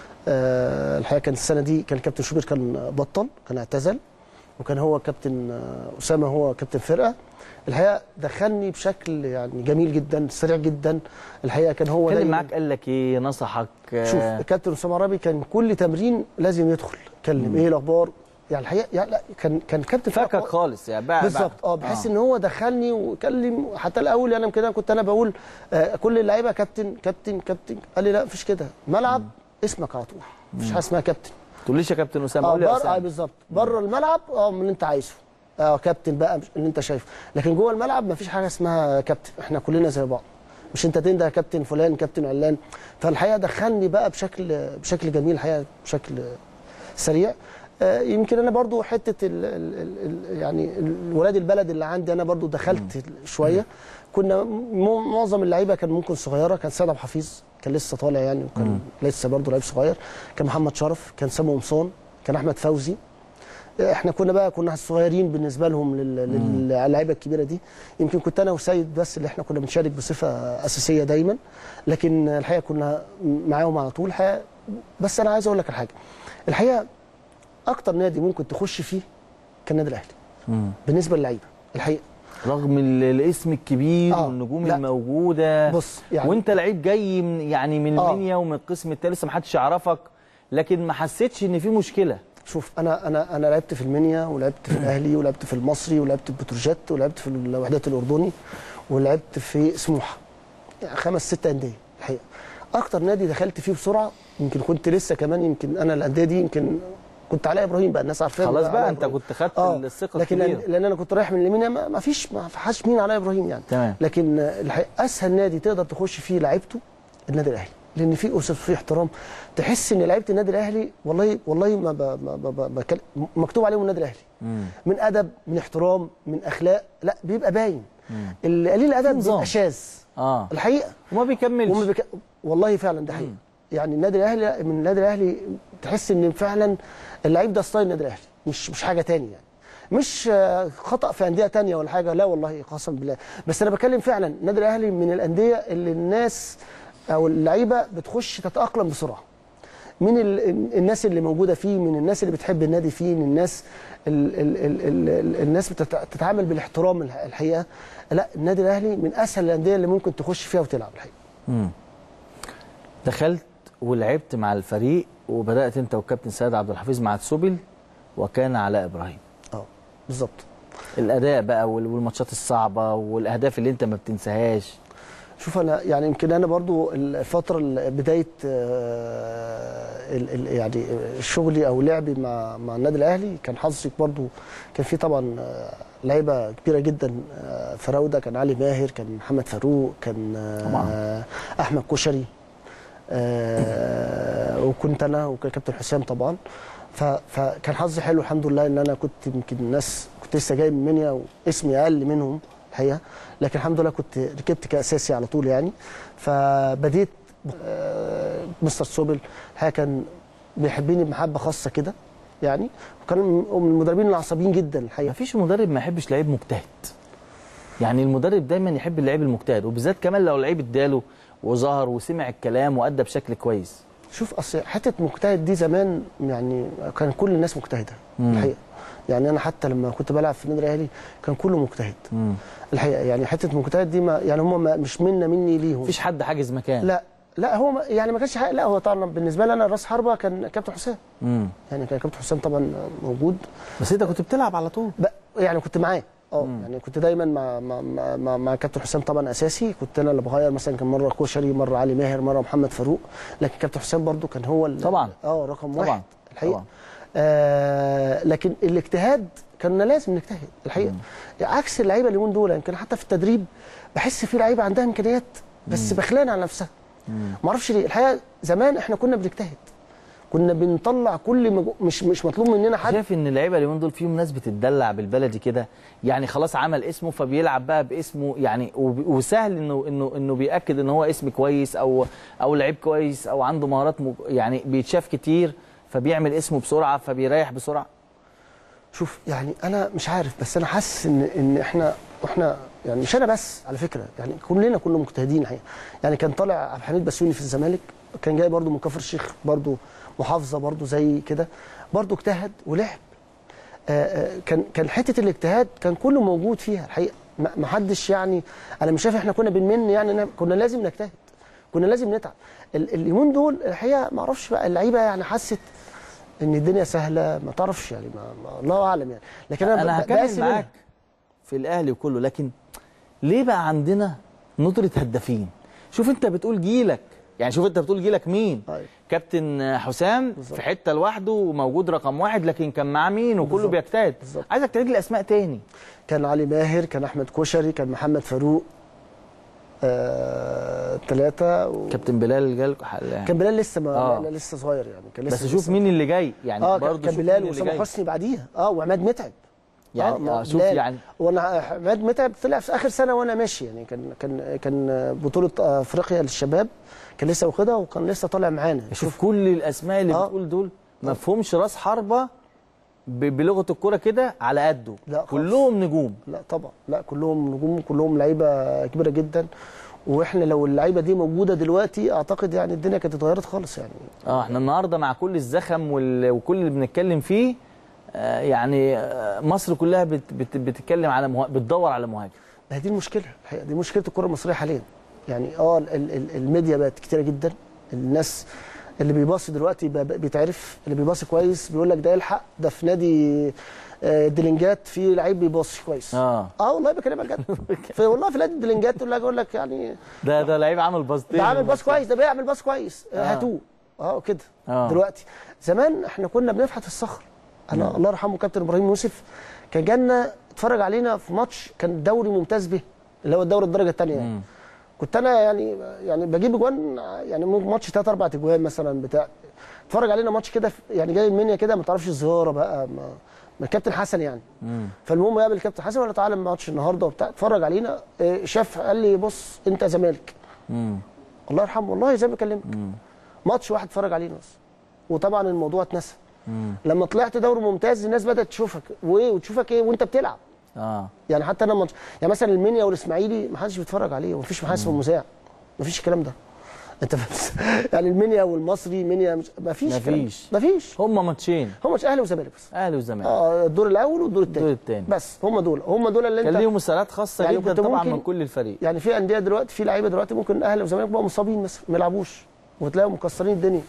آه الحقيقه كان السنه دي كان كابتن شوبير كان بطل كان اعتزل وكان هو كابتن آه، اسامه هو كابتن فرقه الحقيقه دخلني بشكل يعني جميل جدا سريع جدا الحقيقه كان هو اتكلم دايماً- معاك قال لك ايه نصحك شوف آه، الكابتن اسامه عربي كان كل تمرين لازم يدخل يتكلم ايه الاخبار يعني الحقيقه يعني لا كان كان كابتن فرقة فكك خالص يعني بقى بالظبط اه بحيث ان هو دخلني وكلم حتى الاول انا كده كنت انا بقول آه كل اللعيبه كابتن كابتن كابتن قال لي لا مفيش كده ملعب اسمك على طول مفيش حاجه اسمها كابتن تقوليش يا كابتن اسامه اه قول لي يا بره آه اسامه بالظبط بره الملعب اه من اللي انت عايزه اه كابتن بقى مش- اللي انت شايفه لكن جوه الملعب مفيش حاجه اسمها كابتن احنا كلنا زي بعض مش انت تنده كابتن فلان كابتن علان فالحقيقه دخلني بقى بشكل بشكل جميل الحقيقه بشكل سريع آه، يمكن انا برضو حته ال ال ال ال يعني ولاد البلد اللي عندي انا برضو دخلت شويه كنا م- معظم اللعيبه كان ممكن صغيره كان سيد ابو حفيظ كان لسه طالع يعني وكان لسه برضو لعيب صغير كان محمد شرف كان سامو قمصان كان احمد فوزي احنا كنا بقى كنا صغيرين بالنسبه لهم لل- للعيبه الكبيره دي يمكن كنت انا وسيد بس اللي احنا كنا بنشارك بصفه اساسيه دايما لكن الحقيقه كنا معاهم على طول الحقيقه بس انا عايز اقول لك على حاجه الحقيقه اكتر نادي ممكن تخش فيه كان النادي الاهلي مم. بالنسبه للعيبه الحقيقه رغم ال- الاسم الكبير آه، والنجوم لا. الموجوده بص يعني وانت لعيب جاي من يعني من آه. المنيا ومن القسم الثالث لسه ما حدش يعرفك لكن ما حسيتش ان في مشكله شوف انا انا انا لعبت في المنيا ولعبت في الاهلي ولعبت في المصري ولعبت في بتروجيت ولعبت في الوحدات الاردني ولعبت في سموحه يعني خمس ست انديه الحقيقه اكتر نادي دخلت فيه بسرعه يمكن كنت لسه كمان يمكن انا الانديه دي يمكن كنت علاء ابراهيم بقى الناس عارفاه خلاص علاء بقى انت إبراهيم. كنت خدت اه الثقه لكن الكبيره لأن, لان انا كنت رايح من المنيا ما ما فيش ما فيش مين علاء ابراهيم يعني تمام. لكن آه، الحقيقه اسهل نادي تقدر تخش فيه لعيبته النادي الاهلي لان في اسس في احترام تحس ان لعيبه النادي الاهلي والله والله ما ب ما ب ما بكل- مكتوب عليهم النادي الاهلي مم. من ادب من احترام من اخلاق لا بيبقى باين اللي قليل الادب نظام. بيبقى شاذ اه الحقيقه وما بيكملش وما بك... والله فعلا ده حقيقي يعني النادي الاهلي من النادي الاهلي تحس ان فعلا اللعيب ده ستايل النادي الاهلي مش مش حاجه تانية يعني مش آه، خطا في انديه تانية ولا حاجه لا والله قسما بالله بس انا بتكلم فعلا النادي الاهلي من الانديه اللي الناس او اللعيبه بتخش تتاقلم بسرعه من ال... الناس اللي موجوده فيه من الناس اللي بتحب النادي فيه من الناس ال... ال... ال... ال... ال... الناس بتت- بتتعامل بالاحترام الح- الحقيقه لا النادي الاهلي من اسهل الانديه اللي ممكن تخش فيها وتلعب الحقيقه مم. دخلت ولعبت مع الفريق وبدات انت والكابتن سيد عبد الحفيظ مع تسوبل وكان علاء ابراهيم اه بالظبط الاداء بقى وال- والماتشات الصعبه والاهداف اللي انت ما بتنساهاش شوف انا يعني يمكن انا برضو الفتره ال- بدايه آه، ال- ال- يعني شغلي او لعبي مع مع النادي الاهلي كان حظي برضو كان في طبعا آه، لعيبه كبيره جدا آه، فراوده كان علي ماهر كان محمد فاروق كان آه، طبعاً. احمد كشري آه، وكنت انا وكان كابتن حسام طبعا ف- فكان حظي حلو الحمد لله ان انا كنت يمكن الناس كنت لسه جاي من منيا واسمي اقل منهم الحقيقه لكن الحمد لله كنت ركبت كاساسي على طول يعني فبديت آه، مستر سوبل الحقيقه كان بيحبني بمحبه خاصه كده يعني وكان من من المدربين العصبيين جدا ما الحقيقه فيش مدرب ما يحبش لعيب مجتهد يعني المدرب دايما يحب اللعيب المجتهد وبالذات كمان لو لعيب اداله وظهر وسمع الكلام وادى بشكل كويس شوف اصل حته مجتهد دي زمان يعني كان كل الناس مجتهده مم. الحقيقه يعني انا حتى لما كنت بلعب في النادي الاهلي كان كله مجتهد مم. الحقيقه يعني حته مجتهد دي ما يعني هم ما مش منا مني ليهم مفيش حد حاجز مكان لا لا هو ما يعني ما كانش حق لا هو طبعا بالنسبه لي انا راس حربه كان كابتن حسام مم. يعني كان كابتن حسام طبعا موجود بس انت كنت بتلعب على طول ب- يعني كنت معاه اه يعني كنت دايما مع مع مع, مع, مع كابتن حسام طبعا اساسي كنت انا اللي بغير مثلا كان مره كوشري مره علي ماهر مره محمد فاروق لكن كابتن حسام برضو كان هو ال- طبعاً. اه رقم طبعاً. واحد الحقيقه طبعاً. آه لكن الاجتهاد كنا لازم نجتهد الحقيقه عكس اللعيبه اليومين دول يمكن حتى في التدريب بحس في لعيبه عندها امكانيات بس بخلان على نفسها ما اعرفش ليه الحقيقه زمان احنا كنا بنجتهد كنا بنطلع كل مجو... مش مش مطلوب مننا حد شايف ان اللعيبه اليومين دول فيهم ناس بتدلع بالبلدي كده يعني خلاص عمل اسمه فبيلعب بقى باسمه يعني وب- وسهل انه انه انه بياكد ان هو اسم كويس او او لعيب كويس او عنده مهارات مج... يعني بيتشاف كتير فبيعمل اسمه بسرعه فبيريح بسرعه شوف يعني انا مش عارف بس انا حاسس ان ان احنا واحنا يعني مش انا بس على فكره يعني كلنا كنا مجتهدين الحقيقه يعني كان طالع عبد الحميد بسيوني في الزمالك كان جاي برضو من كفر الشيخ برضو محافظه برضو زي كده برضو اجتهد ولعب آه، آه، كان كان حته الاجتهاد كان كله موجود فيها الحقيقه ما ما حدش يعني انا مش شايف احنا كنا بنمن يعني إن كنا لازم نجتهد كنا لازم نتعب ال- اليومين دول الحقيقه ما اعرفش بقى اللعيبه يعني حست ان الدنيا سهله ما تعرفش يعني ما ما الله اعلم يعني لكن انا, انا ب- هكمل بقاسي منها. معاك في الاهلي وكله لكن ليه بقى عندنا ندره هدافين شوف انت بتقول جيلك يعني شوف انت بتقول جيلك مين أيوة. كابتن حسام بالظبط. في حته لوحده وموجود رقم واحد لكن كان معاه مين وكله بالظبط. بيجتهد بالظبط. عايزك تعيد لي اسماء تاني كان علي ماهر كان احمد كشري كان محمد فاروق آه، ثلاثه و... كابتن بلال جال كان بلال لسه ما آه. لا لسه صغير يعني كان لسه بس شوف لسه مين اللي جاي يعني اه برضه كان شوف بلال مين اللي واسامه جاي. حسني بعديها اه وعماد متعب يعني ما آه شوف بلال. يعني وانا عماد متعب طلع في اخر سنه وانا ماشي يعني كان كان كان بطوله افريقيا للشباب كان لسه واخدها وكان لسه طالع معانا شوف كل الاسماء اللي آه. بتقول دول ما فهمش راس حربه ب- بلغه الكوره كده على قده لا خالص. كلهم نجوم لا طبعا لا كلهم نجوم كلهم لعيبه كبيره جدا واحنا لو اللعيبه دي موجوده دلوقتي اعتقد يعني الدنيا كانت اتغيرت خالص يعني اه احنا النهارده مع كل الزخم وال- وكل اللي بنتكلم فيه آه يعني آه مصر كلها بت بت بتتكلم على مه... بتدور على مهاجم ما هي دي المشكله الحقيقه دي مشكله الكره المصريه حاليا يعني اه ال- ال- ال- الميديا بقت كتيره جدا الناس اللي بيباصي دلوقتي ب- ب- بيتعرف اللي بيباصي كويس بيقول لك ده يلحق ده في نادي آه، ديلينجات في لعيب بيباصي كويس اه اه والله بكلمك جد في والله في نادي ديلينجات يقول لك يقول لك يعني ده ده لعيب عامل باصتين ده عامل باص كويس ده بيعمل باص كويس آه. آه. هاتوه اه كده آه. دلوقتي زمان احنا كنا بنفحت الصخر انا الله يرحمه كابتن ابراهيم يوسف كان جالنا اتفرج علينا في ماتش كان دوري ممتاز به اللي هو الدوري الدرجه الثانيه يعني. كنت انا يعني يعني بجيب اجوان يعني ممكن ماتش ثلاث اربع اجوان مثلا بتاع اتفرج علينا ماتش كده في- يعني جاي المنيا كده ما تعرفش الزهاره بقى ما من الكابتن حسن يعني فالمهم قابل الكابتن حسن ولا تعالى الماتش النهارده وبتاع اتفرج علينا اه، شاف قال لي بص انت زمالك مم. الله يرحمه والله زي ما بكلمك ماتش واحد اتفرج عليه بس وطبعا الموضوع اتنسى مم. لما طلعت دوري ممتاز الناس بدات تشوفك وايه وتشوفك ايه وانت بتلعب اه يعني حتى انا ماتش يعني مثلا المنيا والاسماعيلي ما حدش بيتفرج عليه ومفيش محاسب ومذاع مفيش الكلام ده انت فاهم؟ يعني المنيا والمصري منيا مش مفيش الكلام ده. مفيش. مفيش هم ماتشين هم مش اهلي وزمالك بس اهلي والزمالك اه الدور الاول والدور الدور الثاني التاني. بس هم دول هم دول اللي كان انت ليهم مسارات خاصه يعني جدا كنت طبعا ممكن- من كل الفريق يعني في انديه دلوقتي في لعيبه دلوقتي ممكن اهلي وزمالك بقوا مصابين مثلا ما يلعبوش وتلاقيهم مكسرين الدنيا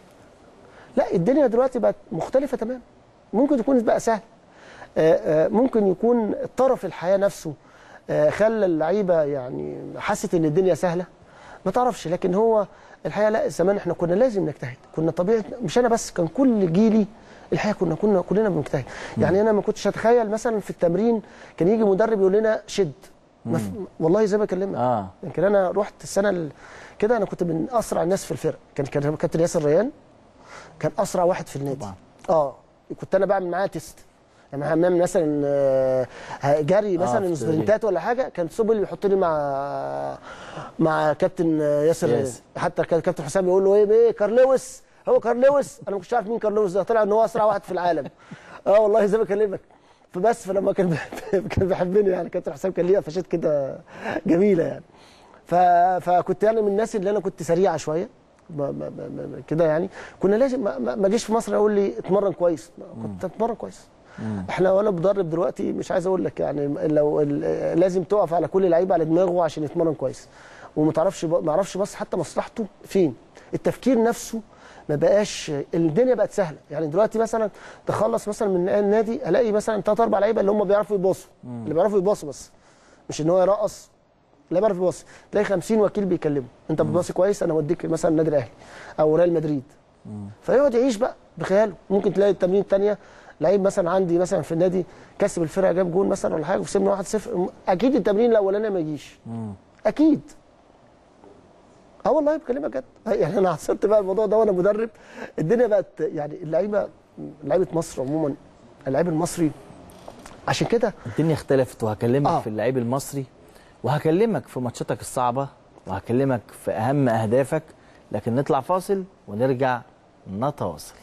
لا الدنيا دلوقتي بقت مختلفه تماما ممكن تكون بقى سهل آه، آه، ممكن يكون طرف الحياه نفسه آه، خلى اللعيبه يعني حست ان الدنيا سهله ما تعرفش لكن هو الحقيقه لا زمان احنا كنا لازم نجتهد كنا طبيعه مش انا بس كان كل جيلي الحقيقه كنا كنا كلنا بنجتهد يعني انا ما كنتش اتخيل مثلا في التمرين كان يجي مدرب يقول لنا شد ما في- والله زي ما بكلمك اه يمكن انا رحت السنه ال- كده انا كنت من اسرع الناس في الفرقه كان كان كابتن ياسر ريان كان اسرع واحد في النادي طبعا. اه كنت انا بعمل معاه تيست يعني هنعمل مثلا آه، جري في مثلا التدريب. سبرنتات ولا حاجه كان سوبل يحط لي مع مع كابتن ياسر ريان ياسر. حتى كان كابتن حسام يقول له ايه ايه كارلوس هو كارلوس انا ما كنتش عارف مين كارلوس ده طلع ان هو اسرع واحد في العالم اه والله زي ما بكلمك فبس فلما كان بيحب- كان بيحبني يعني كابتن حسام كان ليه قفشات كده جميله يعني ف... فكنت يعني من الناس اللي انا كنت سريعه شويه ب... ب... ب... ب... كده يعني كنا لازم ما- ما ما جيش في مصر اقول لي اتمرن كويس كنت اتمرن كويس احنا وانا بدرب دلوقتي مش عايز اقول لك يعني لو ال- لازم تقف على كل لعيب على دماغه عشان يتمرن كويس وما تعرفش ما اعرفش بس حتى مصلحته فين التفكير نفسه ما بقاش الدنيا بقت سهله يعني دلوقتي مثلا تخلص مثلا من النادي الاقي مثلا ثلاث اربع لعيبه اللي هم بيعرفوا يباصوا اللي بيعرفوا يباصوا بس مش ان هو يرقص لا بيعرف يباصي تلاقي 50 وكيل بيكلمه انت بتباصي كويس انا اوديك مثلا النادي الاهلي او ريال مدريد فيقعد يعيش بقى بخياله ممكن تلاقي التمرين الثانيه لعيب مثلا عندي مثلا في النادي كسب الفرقه جاب جون مثلا ولا حاجه وكسبنا 1-0 اكيد التمرين الاولاني ما يجيش اكيد اه والله بكلمك جد يعني انا عصرت بقى الموضوع ده وانا مدرب الدنيا بقت يعني اللعيبه لعيبه مصر عموما اللعيب المصري عشان كده الدنيا اختلفت وهكلمك آه. في اللعيب المصري وهكلمك في ماتشاتك الصعبه وهكلمك في اهم اهدافك لكن نطلع فاصل ونرجع نتواصل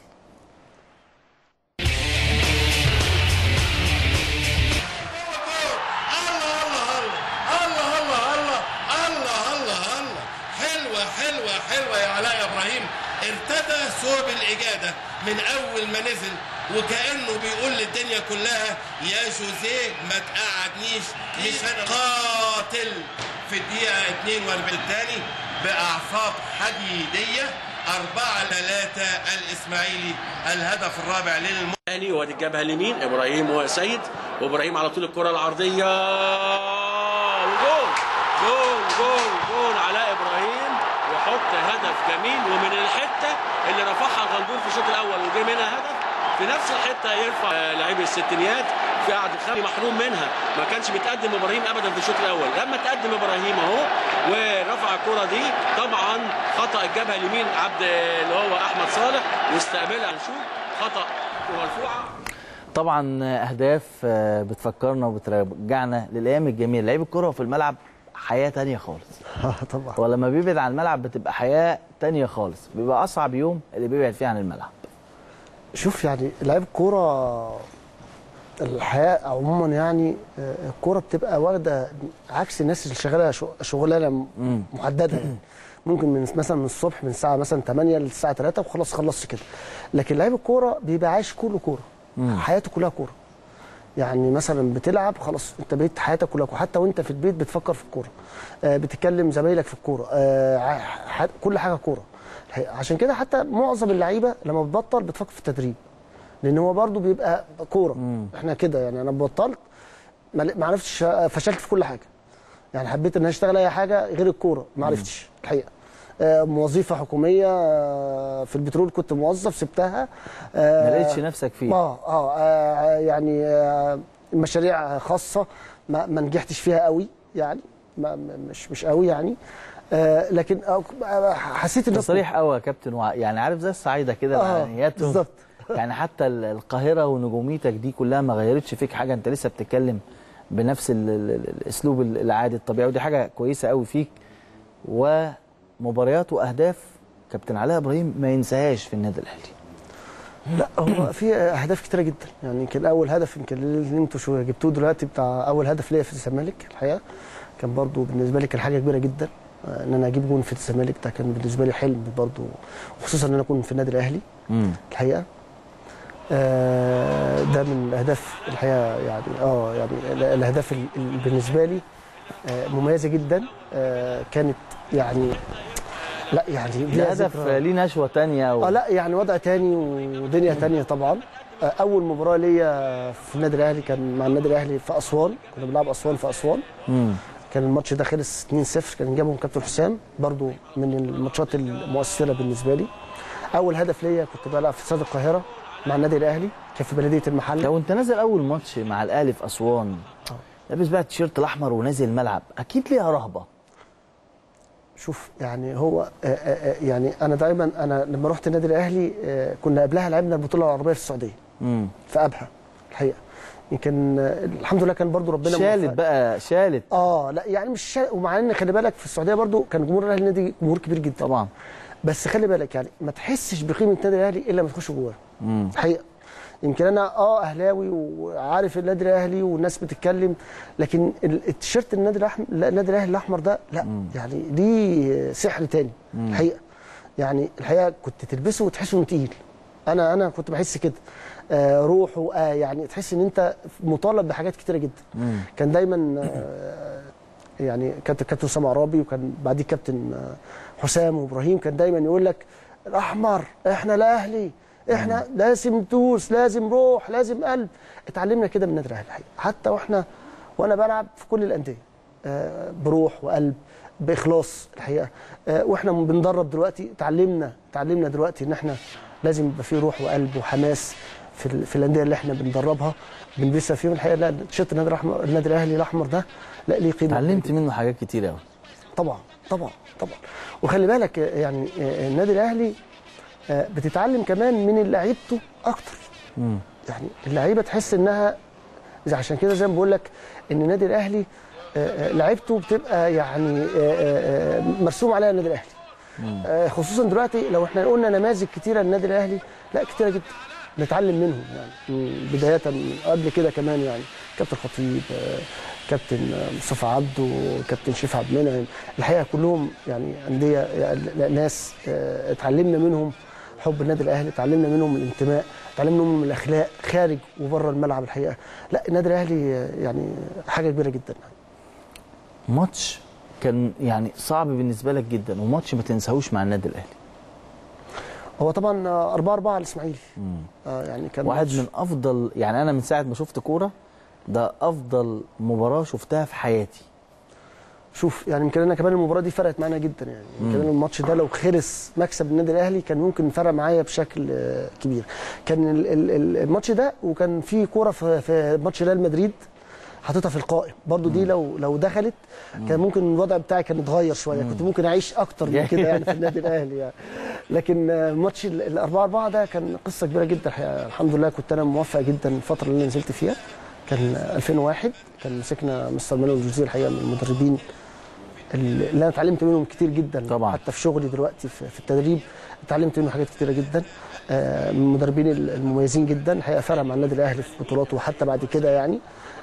الله الله الله الله الله الله حلوة حلوة حلوة يا علاء يا إبراهيم ارتدى ثوب الإجادة من أول ما نزل وكأنه بيقول للدنيا كلها يا جوزيه ما تقعدنيش مش أنا قاتل في الدقيقة 42 الثاني بأعصاب حديدية أربعة ثلاثة الإسماعيلي الهدف الرابع للم الاهلي وادي الجبهه اليمين ابراهيم وسيد وابراهيم على طول الكره العرضيه وجول جول جول جول علاء ابراهيم وحط هدف جميل ومن الحته اللي رفعها الغندور في الشوط الاول وجه منها هدف في نفس الحته يرفع آه، لعيب الستينيات في قعد الخامي محروم منها ما كانش بيتقدم ابراهيم ابدا في الشوط الاول لما تقدم ابراهيم اهو ورفع الكره دي طبعا خطا الجبهه اليمين عبد اللي هو احمد صالح واستقبلها نشوف خطا مرفوعه طبعا اهداف آه، بتفكرنا وبترجعنا للايام الجميله لعيب الكره في الملعب حياه تانية خالص اه طبعا ولما بيبعد عن الملعب بتبقى حياه تانية خالص بيبقى اصعب يوم اللي بيبعد فيه عن الملعب شوف يعني لعيب كوره الحياه عموما يعني آه، الكوره بتبقى واخده عكس الناس اللي شغاله شغ- شغلانه م- محدده يعني ممكن من مثلا من الصبح من الساعه مثلا 8 للساعه 3 وخلاص خلصت كده لكن لعيب الكوره بيبقى عايش كله كوره حياته كلها كوره يعني مثلا بتلعب خلاص انت بقيت حياتك كلها كوره حتى وانت في البيت بتفكر في الكوره آه بتكلم زمايلك في الكوره آه ع- ح- كل حاجه كوره الحقيقة. عشان كده حتى معظم اللعيبه لما بتبطل بتفكر في التدريب لان هو برضو بيبقى كوره احنا كده يعني انا بطلت ما ما عرفتش فشلت في كل حاجه يعني حبيت ان أنا اشتغل اي حاجه غير الكوره ما عرفتش الحقيقه آه، وظيفه حكوميه آه، في البترول كنت موظف سبتها آه، ما لقيتش نفسك فيه اه اه آه، يعني آه، مشاريع خاصه ما, ما نجحتش فيها قوي يعني ما ما- مش مش قوي يعني آه لكن آه، حسيت ان تصريح قوي يا كابتن وع... يعني عارف زي الصعايده كده اه معنوياتهم بالظبط يعني حتى ال- القاهره ونجوميتك دي كلها ما غيرتش فيك حاجه انت لسه بتتكلم بنفس ال... ال... ال- الاسلوب ال- العادي الطبيعي ودي حاجه كويسه قوي فيك ومباريات واهداف كابتن علاء ابراهيم ما ينساهاش في النادي الاهلي لا هو في اهداف كتيره جدا يعني يمكن اول هدف يمكن اللي انتوا شو جبتوه دلوقتي بتاع اول هدف ليا في الزمالك الحقيقه كان برضو بالنسبه لي كان حاجه كبيره جدا آه، ان انا اجيب جون في الزمالك ده كان بالنسبه لي حلم برضو وخصوصا ان انا اكون في النادي الاهلي امم الحقيقه آه، ده من الاهداف الحقيقه يعني اه يعني ال- الاهداف ال- ال- بالنسبه لي آه، مميزه جدا آه، كانت يعني لا يعني ده ليها هدف ذكرى. ليه نشوه تانية و... اه لا يعني وضع تاني ودنيا تانية طبعا آه، اول مباراه ليا في النادي الاهلي كان مع النادي الاهلي في اسوان كنا بنلعب اسوان في اسوان مم. كان الماتش ده خلص 2-0 كان جابهم كابتن حسام برضو من الماتشات المؤثره بالنسبه لي اول هدف ليا كنت بلعب في استاد القاهره مع النادي الاهلي كان في بلديه المحله لو انت نازل اول ماتش مع الاهلي في اسوان لابس بقى التيشيرت الاحمر ونازل الملعب اكيد ليها رهبه شوف يعني هو آه، آه، آه، يعني انا دايما انا لما رحت النادي الاهلي آه، كنا قبلها لعبنا البطوله العربيه في السعوديه امم في ابها الحقيقه يمكن آه، الحمد لله كان برضو ربنا شالت موفق. بقى شالت اه لا يعني مش شا... ومع ان خلي بالك في السعوديه برضو كان جمهور الاهلي النادي جمهور كبير جدا طبعا بس خلي بالك يعني ما تحسش بقيمه النادي الاهلي الا لما تخش جواه امم الحقيقه يمكن انا اه اهلاوي وعارف النادي الاهلي والناس بتتكلم لكن ال- التيشيرت النادي الاحمر لا، النادي الاهلي الاحمر ده لا يعني ليه سحر تاني الحقيقه يعني الحقيقه كنت تلبسه وتحس انه تقيل انا انا كنت بحس كده آه روحه آه يعني تحس ان انت مطالب بحاجات كتيره جدا مم. كان دايما آه، يعني كابتن كابتن اسامه عرابي وكان بعديه كابتن آه، حسام وابراهيم كان دايما يقول لك الاحمر احنا الاهلي احنا لازم دوس لازم روح لازم قلب اتعلمنا كده من النادي الاهلي الحقيقة. حتى واحنا وانا بلعب في كل الانديه آه، بروح وقلب باخلاص الحقيقه آه، واحنا بندرب دلوقتي اتعلمنا اتعلمنا دلوقتي ان احنا لازم يبقى فيه روح وقلب وحماس في ال- في الانديه اللي احنا بندربها بنلبسها فيهم الحقيقه لا تيشيرت النادي الاحمر النادي الاهلي الاحمر ده لا ليه قيمه اتعلمت منه حاجات كتير قوي طبعا طبعا طبعا وخلي بالك آه، يعني آه، النادي الاهلي آه، بتتعلم كمان من لعيبته اكتر امم يعني اللعيبه تحس انها زي عشان كده زي ما بقول لك ان النادي الاهلي آه، آه، لعيبته بتبقى يعني آه، آه، آه، مرسوم عليها النادي الاهلي آه، خصوصا دلوقتي لو احنا قلنا نماذج كتيره للنادي الاهلي لا كتيره جدا نتعلم منهم يعني من بدايه من قبل كده كمان يعني كابتن خطيب آه، كابتن آه، مصطفى عبده كابتن شريف عبد المنعم الحقيقه كلهم يعني انديه يعني ناس آه، اتعلمنا منهم حب النادي الاهلي اتعلمنا منهم الانتماء اتعلمنا منهم الاخلاق خارج وبره الملعب الحقيقه لا النادي الاهلي آه، يعني حاجه كبيره جدا ماتش كان يعني صعب بالنسبه لك جدا وماتش ما تنساهوش مع النادي الاهلي هو طبعا 4 4 على الاسماعيلي آه يعني كان واحد ماتش- من افضل يعني انا من ساعه ما شفت كوره ده افضل مباراه شفتها في حياتي شوف يعني يمكن انا كمان المباراه دي فرقت معانا جدا يعني يمكن أنا الماتش ده لو خلص مكسب النادي الاهلي كان ممكن يفرق معايا بشكل آه، كبير كان ال- ال- ال- الماتش ده وكان في كوره في في ماتش ريال مدريد حاططها في القائم برضو دي لو لو دخلت كان ممكن الوضع بتاعي كان اتغير شويه كنت ممكن اعيش اكتر من كده يعني في النادي الاهلي يعني لكن آه، ماتش ال- ال 4 4 ده كان قصه كبيره جدا الحقيقة. الحمد لله كنت انا موفق جدا الفتره اللي أنا نزلت فيها كان 2001 كان مسكنا مستر مانويل جوزيه الحقيقه من المدربين اللي انا اتعلمت منهم كتير جدا طبعا. حتى في شغلي دلوقتي في, في التدريب اتعلمت منه حاجات كتيره جدا آه، من المدربين المميزين جدا الحقيقه فرق مع النادي الاهلي في بطولاته وحتى بعد كده يعني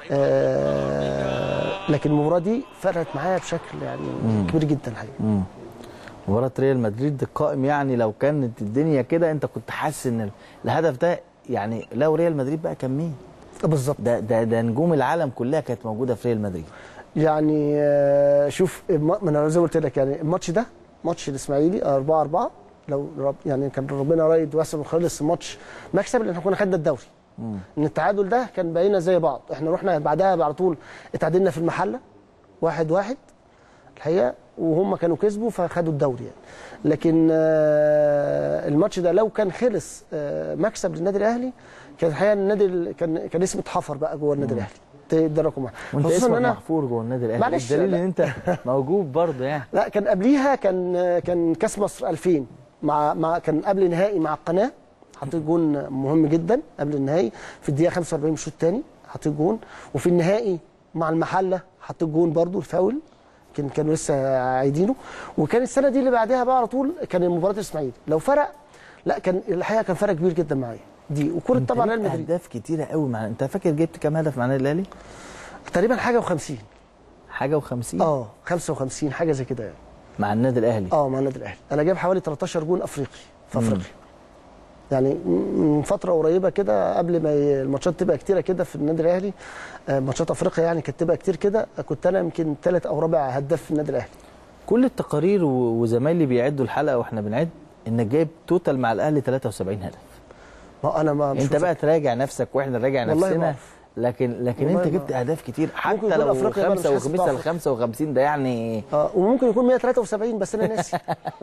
آه، لكن المباراه دي فرقت معايا بشكل يعني كبير جدا الحقيقه مم. مباراه ريال مدريد القائم يعني لو كانت الدنيا كده انت كنت حاسس ان الهدف ده يعني لو ريال مدريد بقى كان مين بالظبط ده ده ده نجوم العالم كلها كانت موجوده في ريال مدريد يعني آه، شوف الم- ما انا زي ما قلت لك يعني الماتش ده ماتش الاسماعيلي 4 4 لو رب يعني كان ربنا رايد واسع وخلص الماتش مكسب لان احنا كنا خدنا الدوري ان التعادل ده كان بقينا زي بعض احنا رحنا بعدها على طول اتعادلنا في المحله واحد واحد الحقيقه وهم كانوا كسبوا فخدوا الدوري يعني لكن آه، الماتش ده لو كان خلص آه، مكسب للنادي الاهلي كان الحقيقه النادي ال- كان كان اسم اتحفر بقى جوه النادي الاهلي ده ده رقم واحد وانت خصوصاً اسمك إن أنا- محفور جوه النادي الاهلي معلش، الدليل لا. ان انت موجود برضه يعني لا كان قبليها كان كان كاس مصر 2000 مع مع كان قبل نهائي مع القناه حطيت جون مهم جدا قبل النهائي في الدقيقه 45 من الشوط الثاني حطيت جون وفي النهائي مع المحله حطيت جون برضو الفاول كان كانوا لسه عايدينه وكان السنه دي اللي بعدها بقى على طول كان مباراه الاسماعيلي لو فرق لا كان الحقيقه كان فرق كبير جدا معايا دي وكره انت طبعا ليك ريال مدريد اهداف كتيره قوي مع انت فاكر جبت كام هدف مع النادي الاهلي؟ تقريبا حاجه و50 حاجه و50 اه 55 حاجه زي كده يعني مع النادي الاهلي اه مع النادي الاهلي انا جايب حوالي 13 جون افريقي في افريقيا يعني من فتره قريبه كده قبل ما ي- الماتشات تبقى كتيره كده في النادي الاهلي آه، ماتشات افريقيا يعني كانت تبقى كتير كده كنت انا يمكن ثالث او رابع هداف في النادي الاهلي كل التقارير و- وزمايلي بيعدوا الحلقه واحنا بنعد انك جايب توتال مع الاهلي 73 هدف ما انا ما مش انت بقى متذكر. تراجع نفسك واحنا نراجع والله ما نفسنا أعرف. لكن لكن والله انت ما جبت أعرف. اهداف كتير ممكن حتى يكون لو أفريقيا بقى مش خمسه حاسس وخمسه ال بأفريقيا. 55 ده يعني اه وممكن يكون 173 بس انا ناسي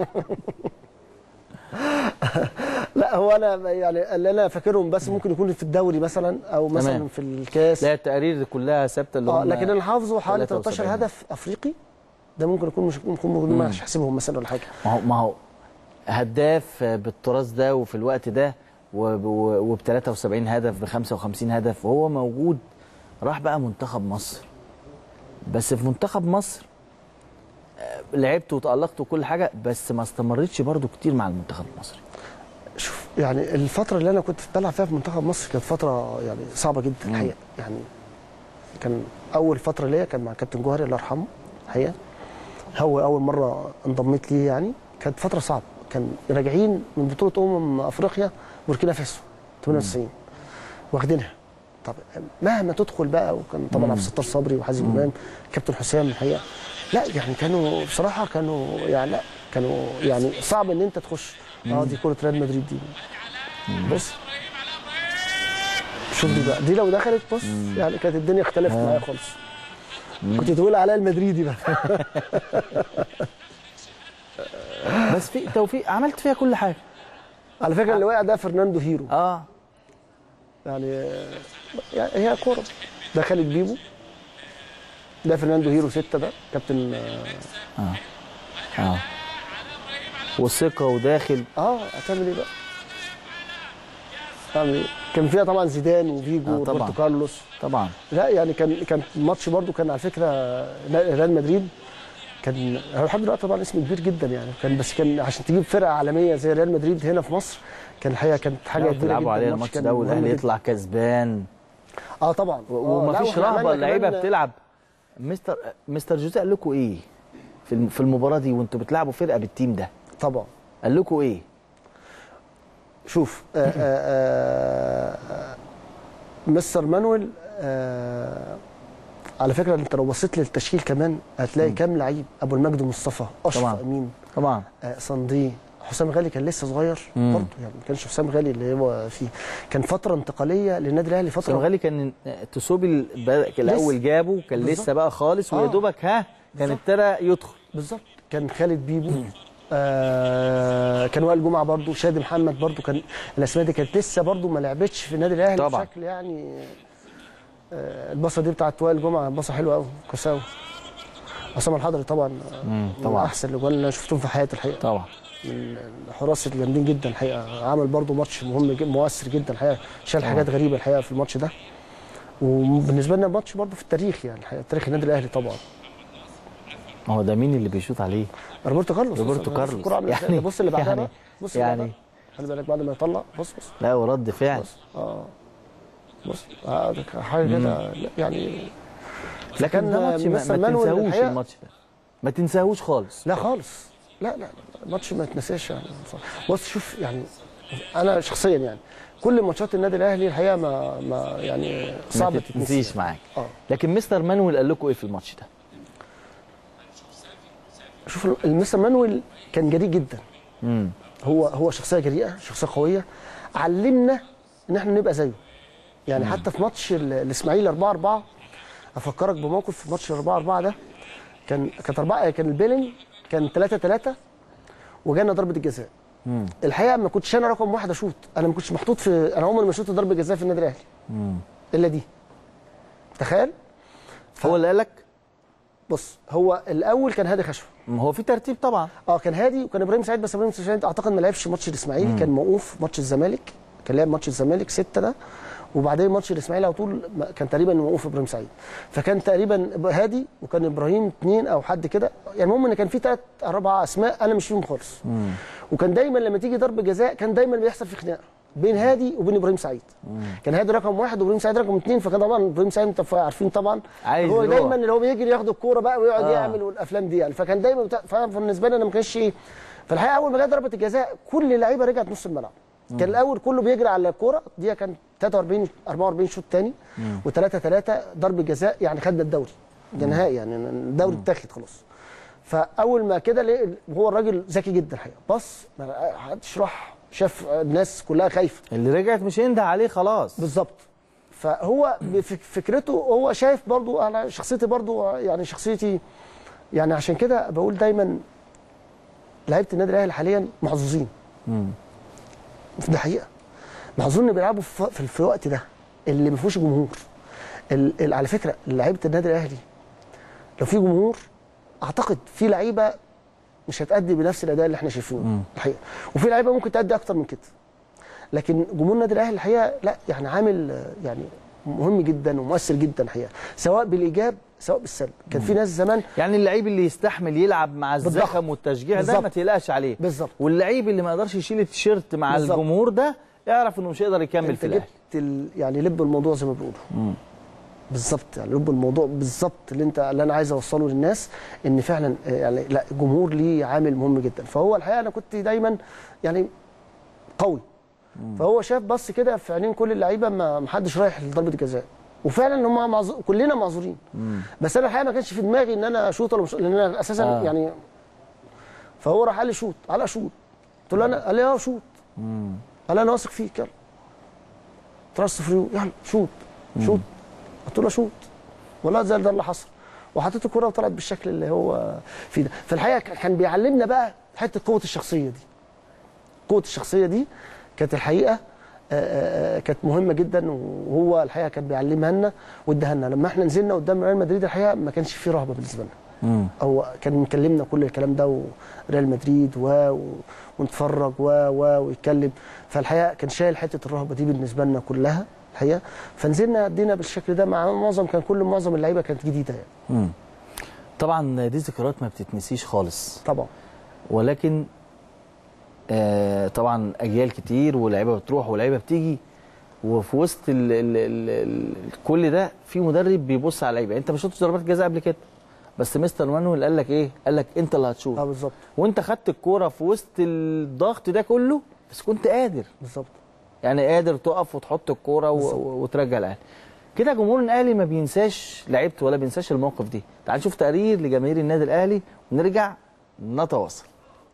لا هو انا يعني اللي انا فاكرهم بس ممكن يكون في الدوري مثلا او مثلا تمام. في الكاس لا التقارير دي كلها ثابته اللي اه هم لكن انا حافظه حوالي 73 13 هدف افريقي ده ممكن يكون مش ممكن يكون مش حاسبهم مثلا ولا حاجه ما هو ما هو هداف بالتراث ده وفي الوقت ده وب 73 هدف ب 55 هدف وهو موجود راح بقى منتخب مصر بس في منتخب مصر آه، لعبت وتألقت وكل حاجه بس ما استمرتش برضو كتير مع المنتخب المصري شوف يعني الفترة اللي أنا كنت بلعب فيها في منتخب مصر كانت فترة يعني صعبة جدا الحقيقة يعني كان أول فترة ليا كان مع كابتن جوهري الله يرحمه الحقيقة هو أول مرة انضميت ليه يعني كانت فترة صعبة كان راجعين من بطولة أمم أفريقيا بوركينا فاسو 98 واخدينها طب مهما تدخل بقى وكان طبعا عبد الستار صبري وحازم امام كابتن حسام الحقيقه لا يعني كانوا بصراحه كانوا يعني لا كانوا يعني صعب ان انت تخش اه دي كره ريال مدريد دي بص شوف دي بقى دي لو دخلت بص يعني كانت الدنيا اختلفت معايا خالص كنت تقول عليها المدريدي بقى بس في توفيق عملت فيها كل حاجه على فكره اللي وقع ده فرناندو هيرو اه يعني يعني هي كوره ده خالد بيبو ده فرناندو هيرو ستة ده كابتن آه، اه والثقه وداخل اه هتعمل ايه بقى؟ تعمل ايه؟ كان فيها طبعا زيدان وفيجو آه، طبعاً. وروبرتو كارلوس طبعا لا يعني كان كان الماتش برضو كان على فكره ريال مدريد كان هو لحد دلوقتي طبعا اسم كبير جدا يعني كان بس كان عشان تجيب فرقه عالميه زي ريال مدريد هنا في مصر كان الحقيقه كانت حاجه كبيره بيلعبوا جدا علينا الماتش الماتش كان ده مهم والاهلي جداً. يطلع كسبان اه طبعا و- آه، لا، ومفيش وإحنا رهبه عملنا اللعيبه كمان- بتلعب مستر مستر جوزيه قال لكم ايه في الم- في المباراه دي وانتوا بتلعبوا فرقه بالتيم ده طبعا قال لكم ايه شوف آه آه آه مستر مانويل آه على فكره انت لو بصيت للتشكيل كمان هتلاقي كام لعيب ابو المجد مصطفى اشرف طبعاً. امين طبعا آه صندي حسام غالي كان لسه صغير مم. برضه يعني ما كانش حسام غالي اللي هو فيه كان فتره انتقاليه للنادي الاهلي فتره حسام غالي كان تسوبي ال- الاول جابه كان بالظبط. لسه بقى خالص ويا آه. دوبك ها كان بالظبط. ابتدى يدخل بالظبط كان خالد بيبو آه كان وائل جمعه برضه شادي محمد برضه كان الاسماء دي كانت لسه برضه ما لعبتش في النادي الاهلي طبعاً. بشكل يعني آه البصه دي بتاعت وائل جمعه بصه حلوه قوي كويسه عصام الحضري طبعا مم، من طبعا احسن الاجوان اللي انا شفتهم في حياتي الحقيقه طبعا من الحراس الجامدين جدا الحقيقه عمل برضه ماتش مهم جدا مؤثر جدا الحقيقه شال حاجات غريبه الحقيقه في الماتش ده وبالنسبه لنا ماتش برضه في التاريخ يعني الحقيقه تاريخ النادي الاهلي طبعا هو ده مين اللي بيشوط عليه روبرتو كارلوس روبرتو بص كارلوس. الكرة عاملة إزاي. يعني- بص اللي بعدها يعني- بقى بص اللي يعني- بعدها. خلي بالك بعد ما يطلع بص بص لا ورد فعل بص اه بص آه ده حاجه كده لا، يعني لكن فكان ده ماتش ما, مستر ما مانويل تنساهوش الحقيقة- الماتش ده ما تنساهوش خالص لا خالص لا لا لا، الماتش ما يتنساش يعني بص شوف يعني انا شخصيا يعني كل ماتشات النادي الاهلي الحقيقه ما ما يعني صعب ما تتنسي تتنسيش معاك اه لكن مستر مانويل قال لكم ايه في الماتش ده شوف المستر مانويل كان جريء جدا امم هو هو شخصيه جريئه شخصيه قويه علمنا ان احنا نبقى زيه يعني حتى في ماتش ال- الاسماعيلي 4 4 افكرك بموقف في ماتش 4 4 ده كان كانت 4 كان البيلنج كان 3 3 وجانا ضربه الجزاء الحقيقه ما كنتش انا رقم واحد اشوط انا ما كنتش محطوط في انا عمري ما شوت ضربه جزاء في النادي الاهلي الا دي تخيل هو اللي قال لك بص هو الاول كان هادي خشبه ما هو في ترتيب طبعا اه كان هادي وكان ابراهيم سعيد بس ابراهيم سعيد اعتقد ما لعبش ماتش الاسماعيلي كان موقوف ماتش الزمالك كان لعب ماتش الزمالك ستة ده وبعدين ماتش الاسماعيلي على طول ما- كان تقريبا موقوف ابراهيم سعيد فكان تقريبا هادي وكان ابراهيم اثنين او حد كده يعني المهم ان كان في ثلاث اربع اسماء انا مش فيهم خالص وكان دايما لما تيجي ضرب جزاء كان دايما بيحصل في خناقه بين هادي وبين ابراهيم سعيد كان هادي رقم واحد وابراهيم سعيد رقم اثنين فكان طبعا ابراهيم سعيد انت عارفين طبعا عايز هو اللي هو- دايما اللي هو بيجري ياخد الكوره بقى ويقعد آه. آه. يعمل والافلام دي يعني فكان دايما بتا... فبالنسبه لي انا ما كانش ايه فالحقيقه اول ما جت ضربه الجزاء كل اللعيبه رجعت نص الملعب كان الاول كله بيجري على الكوره دي كان 43 44 شوط تاني و3 3 ضربه جزاء يعني خدنا الدوري ده نهائي يعني الدوري اتاخد خلاص فاول ما كده لقى هو الراجل ذكي جدا الحقيقه بص ما حدش راح شاف الناس كلها خايفه اللي رجعت مش ينده عليه خلاص بالظبط فهو بفك- فكرته هو شايف برضو انا شخصيتي برضو يعني شخصيتي يعني عشان كده بقول دايما لعيبه النادي الاهلي حاليا محظوظين ده حقيقه محظوظين ان بيلعبوا في, في, في الوقت ده اللي ما فيهوش جمهور ال ال على فكره لعيبه النادي الاهلي لو في جمهور اعتقد في لعيبه مش هتأدي بنفس الاداء اللي احنا شايفينه الحقيقه وفي لعيبه ممكن تأدي اكتر من كده لكن جمهور النادي الاهلي الحقيقه لا يعني عامل آه، يعني مهم جدا ومؤثر جدا الحقيقه سواء بالايجاب سواء بالسلب كان في ناس زمان يعني اللعيب اللي يستحمل يلعب مع بالضبط. الزخم والتشجيع ده بالضبط. ما تقلقش عليه بالظبط. واللعيب اللي ما يقدرش يشيل التيشيرت مع بالظبط. الجمهور ده يعرف انه مش هيقدر يكمل انت في الاهلي جبت ال... يعني لب الموضوع زي ما بيقولوا بالظبط يعني لب الموضوع بالظبط اللي انت اللي انا عايز اوصله للناس ان فعلا آه، يعني لا الجمهور ليه عامل مهم جدا فهو الحقيقه انا كنت دايما يعني قوي فهو شاف بص كده في عينين كل اللعيبه ما ما حدش رايح لضربه الجزاء وفعلا هم معذور كلنا معذورين بس انا الحقيقه ما كانش في دماغي ان انا اشوط ولا مش لان انا اساسا آه. آه. يعني فهو راح قال لي شوط على شوط قلت له انا قال لي اه شوط قال لي انا واثق فيك يلا تراست فري يلا شوط شوط قلت له شوط والله زي ده اللي حصل وحطيت الكوره وطلعت بالشكل اللي هو فيه ده فالحقيقه ك- كان بيعلمنا بقى حته قوه الشخصيه دي قوه الشخصيه دي كانت الحقيقه آه، آه، آه، كانت مهمه جدا وهو الحقيقه كان بيعلمها لنا واداها لنا لما احنا نزلنا قدام ريال مدريد الحقيقه ما كانش فيه رهبه بالنسبه لنا هو كان مكلمنا كل الكلام ده وريال مدريد و... و... ونتفرج و... و... ويتكلم فالحقيقه كان شايل حته الرهبه دي بالنسبه لنا كلها الحقيقه فنزلنا ادينا بالشكل ده مع معظم كان كل معظم اللعيبه كانت جديده يعني طبعا دي ذكريات ما بتتنسيش خالص طبعا ولكن آه طبعا اجيال كتير ولاعيبه بتروح ولاعيبه بتيجي وفي وسط ال ال ال ال كل ده في مدرب بيبص على اللعيبه انت ما شفتش ضربات جزاء قبل كده بس مستر مانويل قال لك ايه قال لك انت اللي هتشوط اه بالظبط وانت خدت الكوره في وسط الضغط ده كله بس كنت قادر بالظبط يعني قادر تقف وتحط الكوره و- و- وترجع الاهلي كده جمهور الاهلي ما بينساش لعيبته ولا بينساش الموقف دي تعال نشوف تقرير لجماهير النادي الاهلي ونرجع نتواصل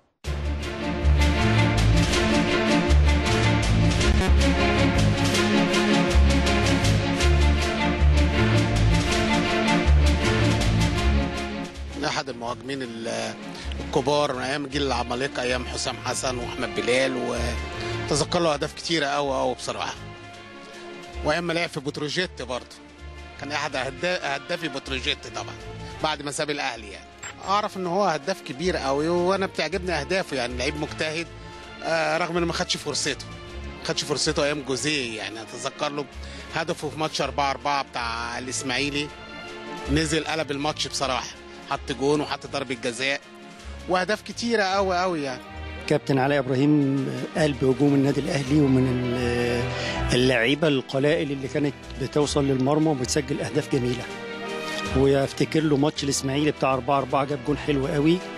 من احد المهاجمين ال- الكبار من ايام جيل العمالقه ايام حسام حسن واحمد بلال وتذكر له اهداف كتيره قوي قوي بصراحه وايام ما لعب في بتروجيت برضه كان احد هدا- هدافي بتروجيت طبعا بعد ما ساب الاهلي يعني اعرف ان هو هداف كبير قوي وانا بتعجبني اهدافه يعني لعيب مجتهد آه، رغم انه ما خدش فرصته ما خدش فرصته ايام جوزيه يعني اتذكر له هدفه في ماتش 4 4 بتاع الاسماعيلي نزل قلب الماتش بصراحه حط جون وحط ضربه جزاء واهداف كتيره قوي قوي يعني كابتن علاء ابراهيم قلب هجوم النادي الاهلي ومن ال- اللعيبه القلائل اللي كانت بتوصل للمرمى وبتسجل اهداف جميله وافتكر له ماتش الاسماعيلي بتاع 4 4 جاب جون حلو قوي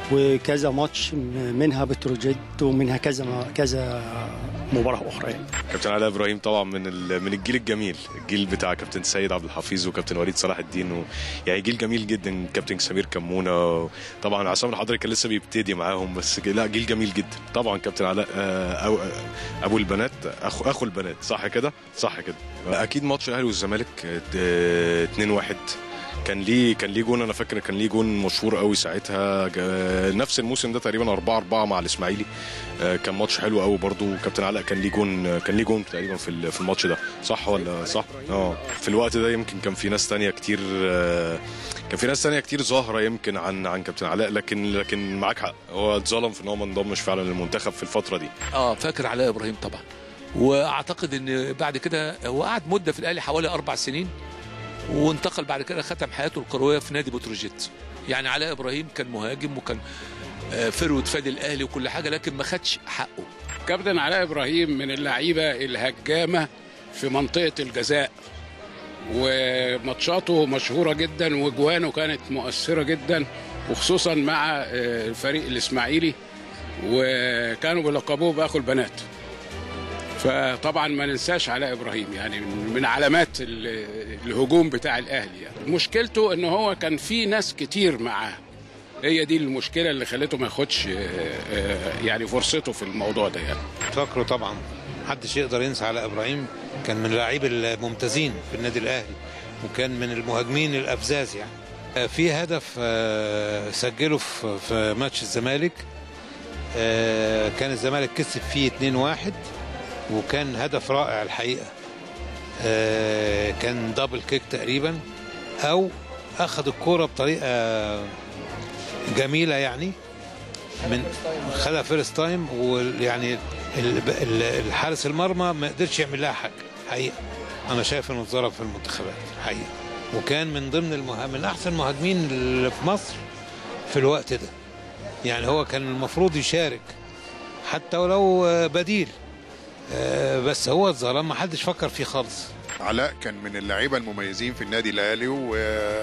وكذا ماتش منها بتروجيت ومنها كذا كذا مباراه اخرى يعني. كابتن علاء ابراهيم طبعا من ال- من الجيل الجميل الجيل بتاع كابتن سيد عبد الحفيظ وكابتن وليد صلاح الدين و... يعني جيل جميل جدا كابتن سمير كمونه طبعا عصام الحضري كان لسه بيبتدي معاهم بس ج- لا جيل جميل جدا طبعا كابتن علاء آه، أو ابو البنات اخو اخو البنات صح كده صح كده اكيد ماتش الاهلي والزمالك 2 1 كان ليه كان ليه جون انا فاكر كان ليه جون مشهور قوي ساعتها جا- نفس الموسم ده تقريبا 4 4 مع الاسماعيلي آه، كان ماتش حلو قوي برضو كابتن علاء كان ليه جون كان ليه جون تقريبا في ال- في الماتش ده صح ولا صح اه في الوقت ده يمكن كان في ناس تانية كتير آه، كان في ناس تانية كتير ظاهرة يمكن عن عن كابتن علاء لكن لكن معاك حق هو اتظلم في ان هو ما انضمش فعلا للمنتخب في الفترة دي اه فاكر علاء ابراهيم طبعا واعتقد ان بعد كده هو قعد مده في الاهلي حوالي اربع سنين وانتقل بعد كده ختم حياته الكرويه في نادي بتروجيت يعني علاء ابراهيم كان مهاجم وكان آه، فرود فادي الاهلي وكل حاجه لكن ما خدش حقه كابتن علاء ابراهيم من اللعيبه الهجامه في منطقه الجزاء وماتشاته مشهوره جدا وجوانه كانت مؤثره جدا وخصوصا مع آه، الفريق الاسماعيلي وكانوا بيلقبوه باخو البنات فطبعا ما ننساش علاء ابراهيم يعني من من علامات ال- الهجوم بتاع الاهلي يعني مشكلته ان هو كان في ناس كتير معاه هي دي المشكله اللي خلته ما ياخدش آه، آه، يعني فرصته في الموضوع ده يعني فاكره طبعا محدش يقدر ينسى علاء ابراهيم كان من اللاعبين الممتازين في النادي الاهلي وكان من المهاجمين الافزاز يعني آه، في هدف آه، سجله في في ماتش الزمالك آه، كان الزمالك كسب فيه 2-1 وكان هدف رائع الحقيقه آه، كان دبل كيك تقريبا او اخذ الكوره بطريقه جميله يعني من خدها فيرست تايم ويعني ال- ال- الحارس المرمى ما قدرش يعمل لها حاجه حقيقه انا شايف انه اتظلم في المنتخبات حقيقه وكان من ضمن المه... من احسن المهاجمين اللي في مصر في الوقت ده يعني هو كان المفروض يشارك حتى ولو آه، بديل آه، بس هو اتظلم ما حدش فكر فيه خالص علاء كان من اللعيبه المميزين في النادي الاهلي و...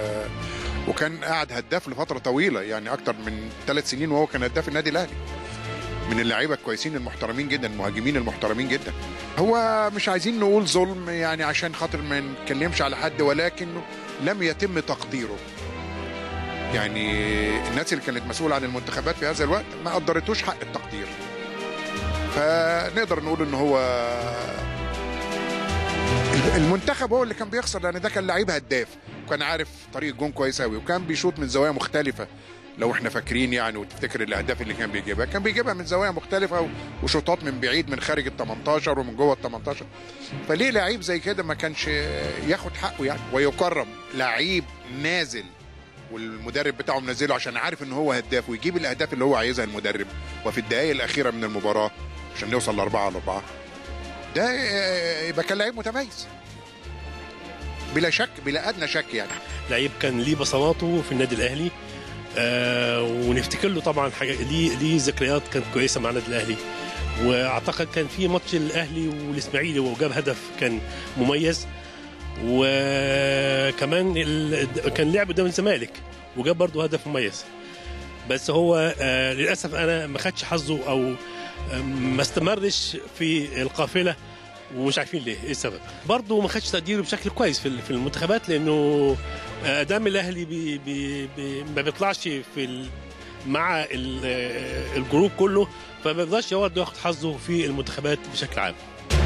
وكان قاعد هداف لفتره طويله يعني اكتر من ثلاث سنين وهو كان هداف النادي الاهلي من اللعيبه الكويسين المحترمين جدا المهاجمين المحترمين جدا هو مش عايزين نقول ظلم يعني عشان خاطر ما نتكلمش على حد ولكن لم يتم تقديره يعني الناس اللي كانت مسؤوله عن المنتخبات في هذا الوقت ما قدرتوش حق التقدير فنقدر نقول ان هو المنتخب هو اللي كان بيخسر لان ده كان لعيب هداف وكان عارف طريق الجون كويس قوي وكان بيشوط من زوايا مختلفه لو احنا فاكرين يعني وتفتكر الاهداف اللي كان بيجيبها كان بيجيبها من زوايا مختلفه وشوطات من بعيد من خارج ال 18 ومن جوه ال 18 فليه لعيب زي كده ما كانش ياخد حقه يعني ويكرم لعيب نازل والمدرب بتاعه منزله عشان عارف ان هو هداف ويجيب الاهداف اللي هو عايزها المدرب وفي الدقائق الاخيره من المباراه عشان نوصل لاربعه على اربعه ده آه، يبقى كان لعيب متميز بلا شك بلا ادنى شك يعني لعيب كان ليه بصماته في النادي الاهلي آه ونفتكر له طبعا حاجه ليه ليه ذكريات كانت كويسه مع النادي الاهلي واعتقد كان في ماتش الاهلي والاسماعيلي وجاب هدف كان مميز وكمان ال... كان لعب قدام الزمالك وجاب برضه هدف مميز بس هو آه للاسف انا ما خدش حظه او آه، ما استمرش في القافله ومش عارفين ليه ايه السبب برضه ما خدش تقديره بشكل كويس في في المنتخبات لانه ادام الاهلي بي بي بي ما بيطلعش في ال مع ال- آه، الجروب كله فما بيقدرش هو برضه ياخد حظه في المنتخبات بشكل عام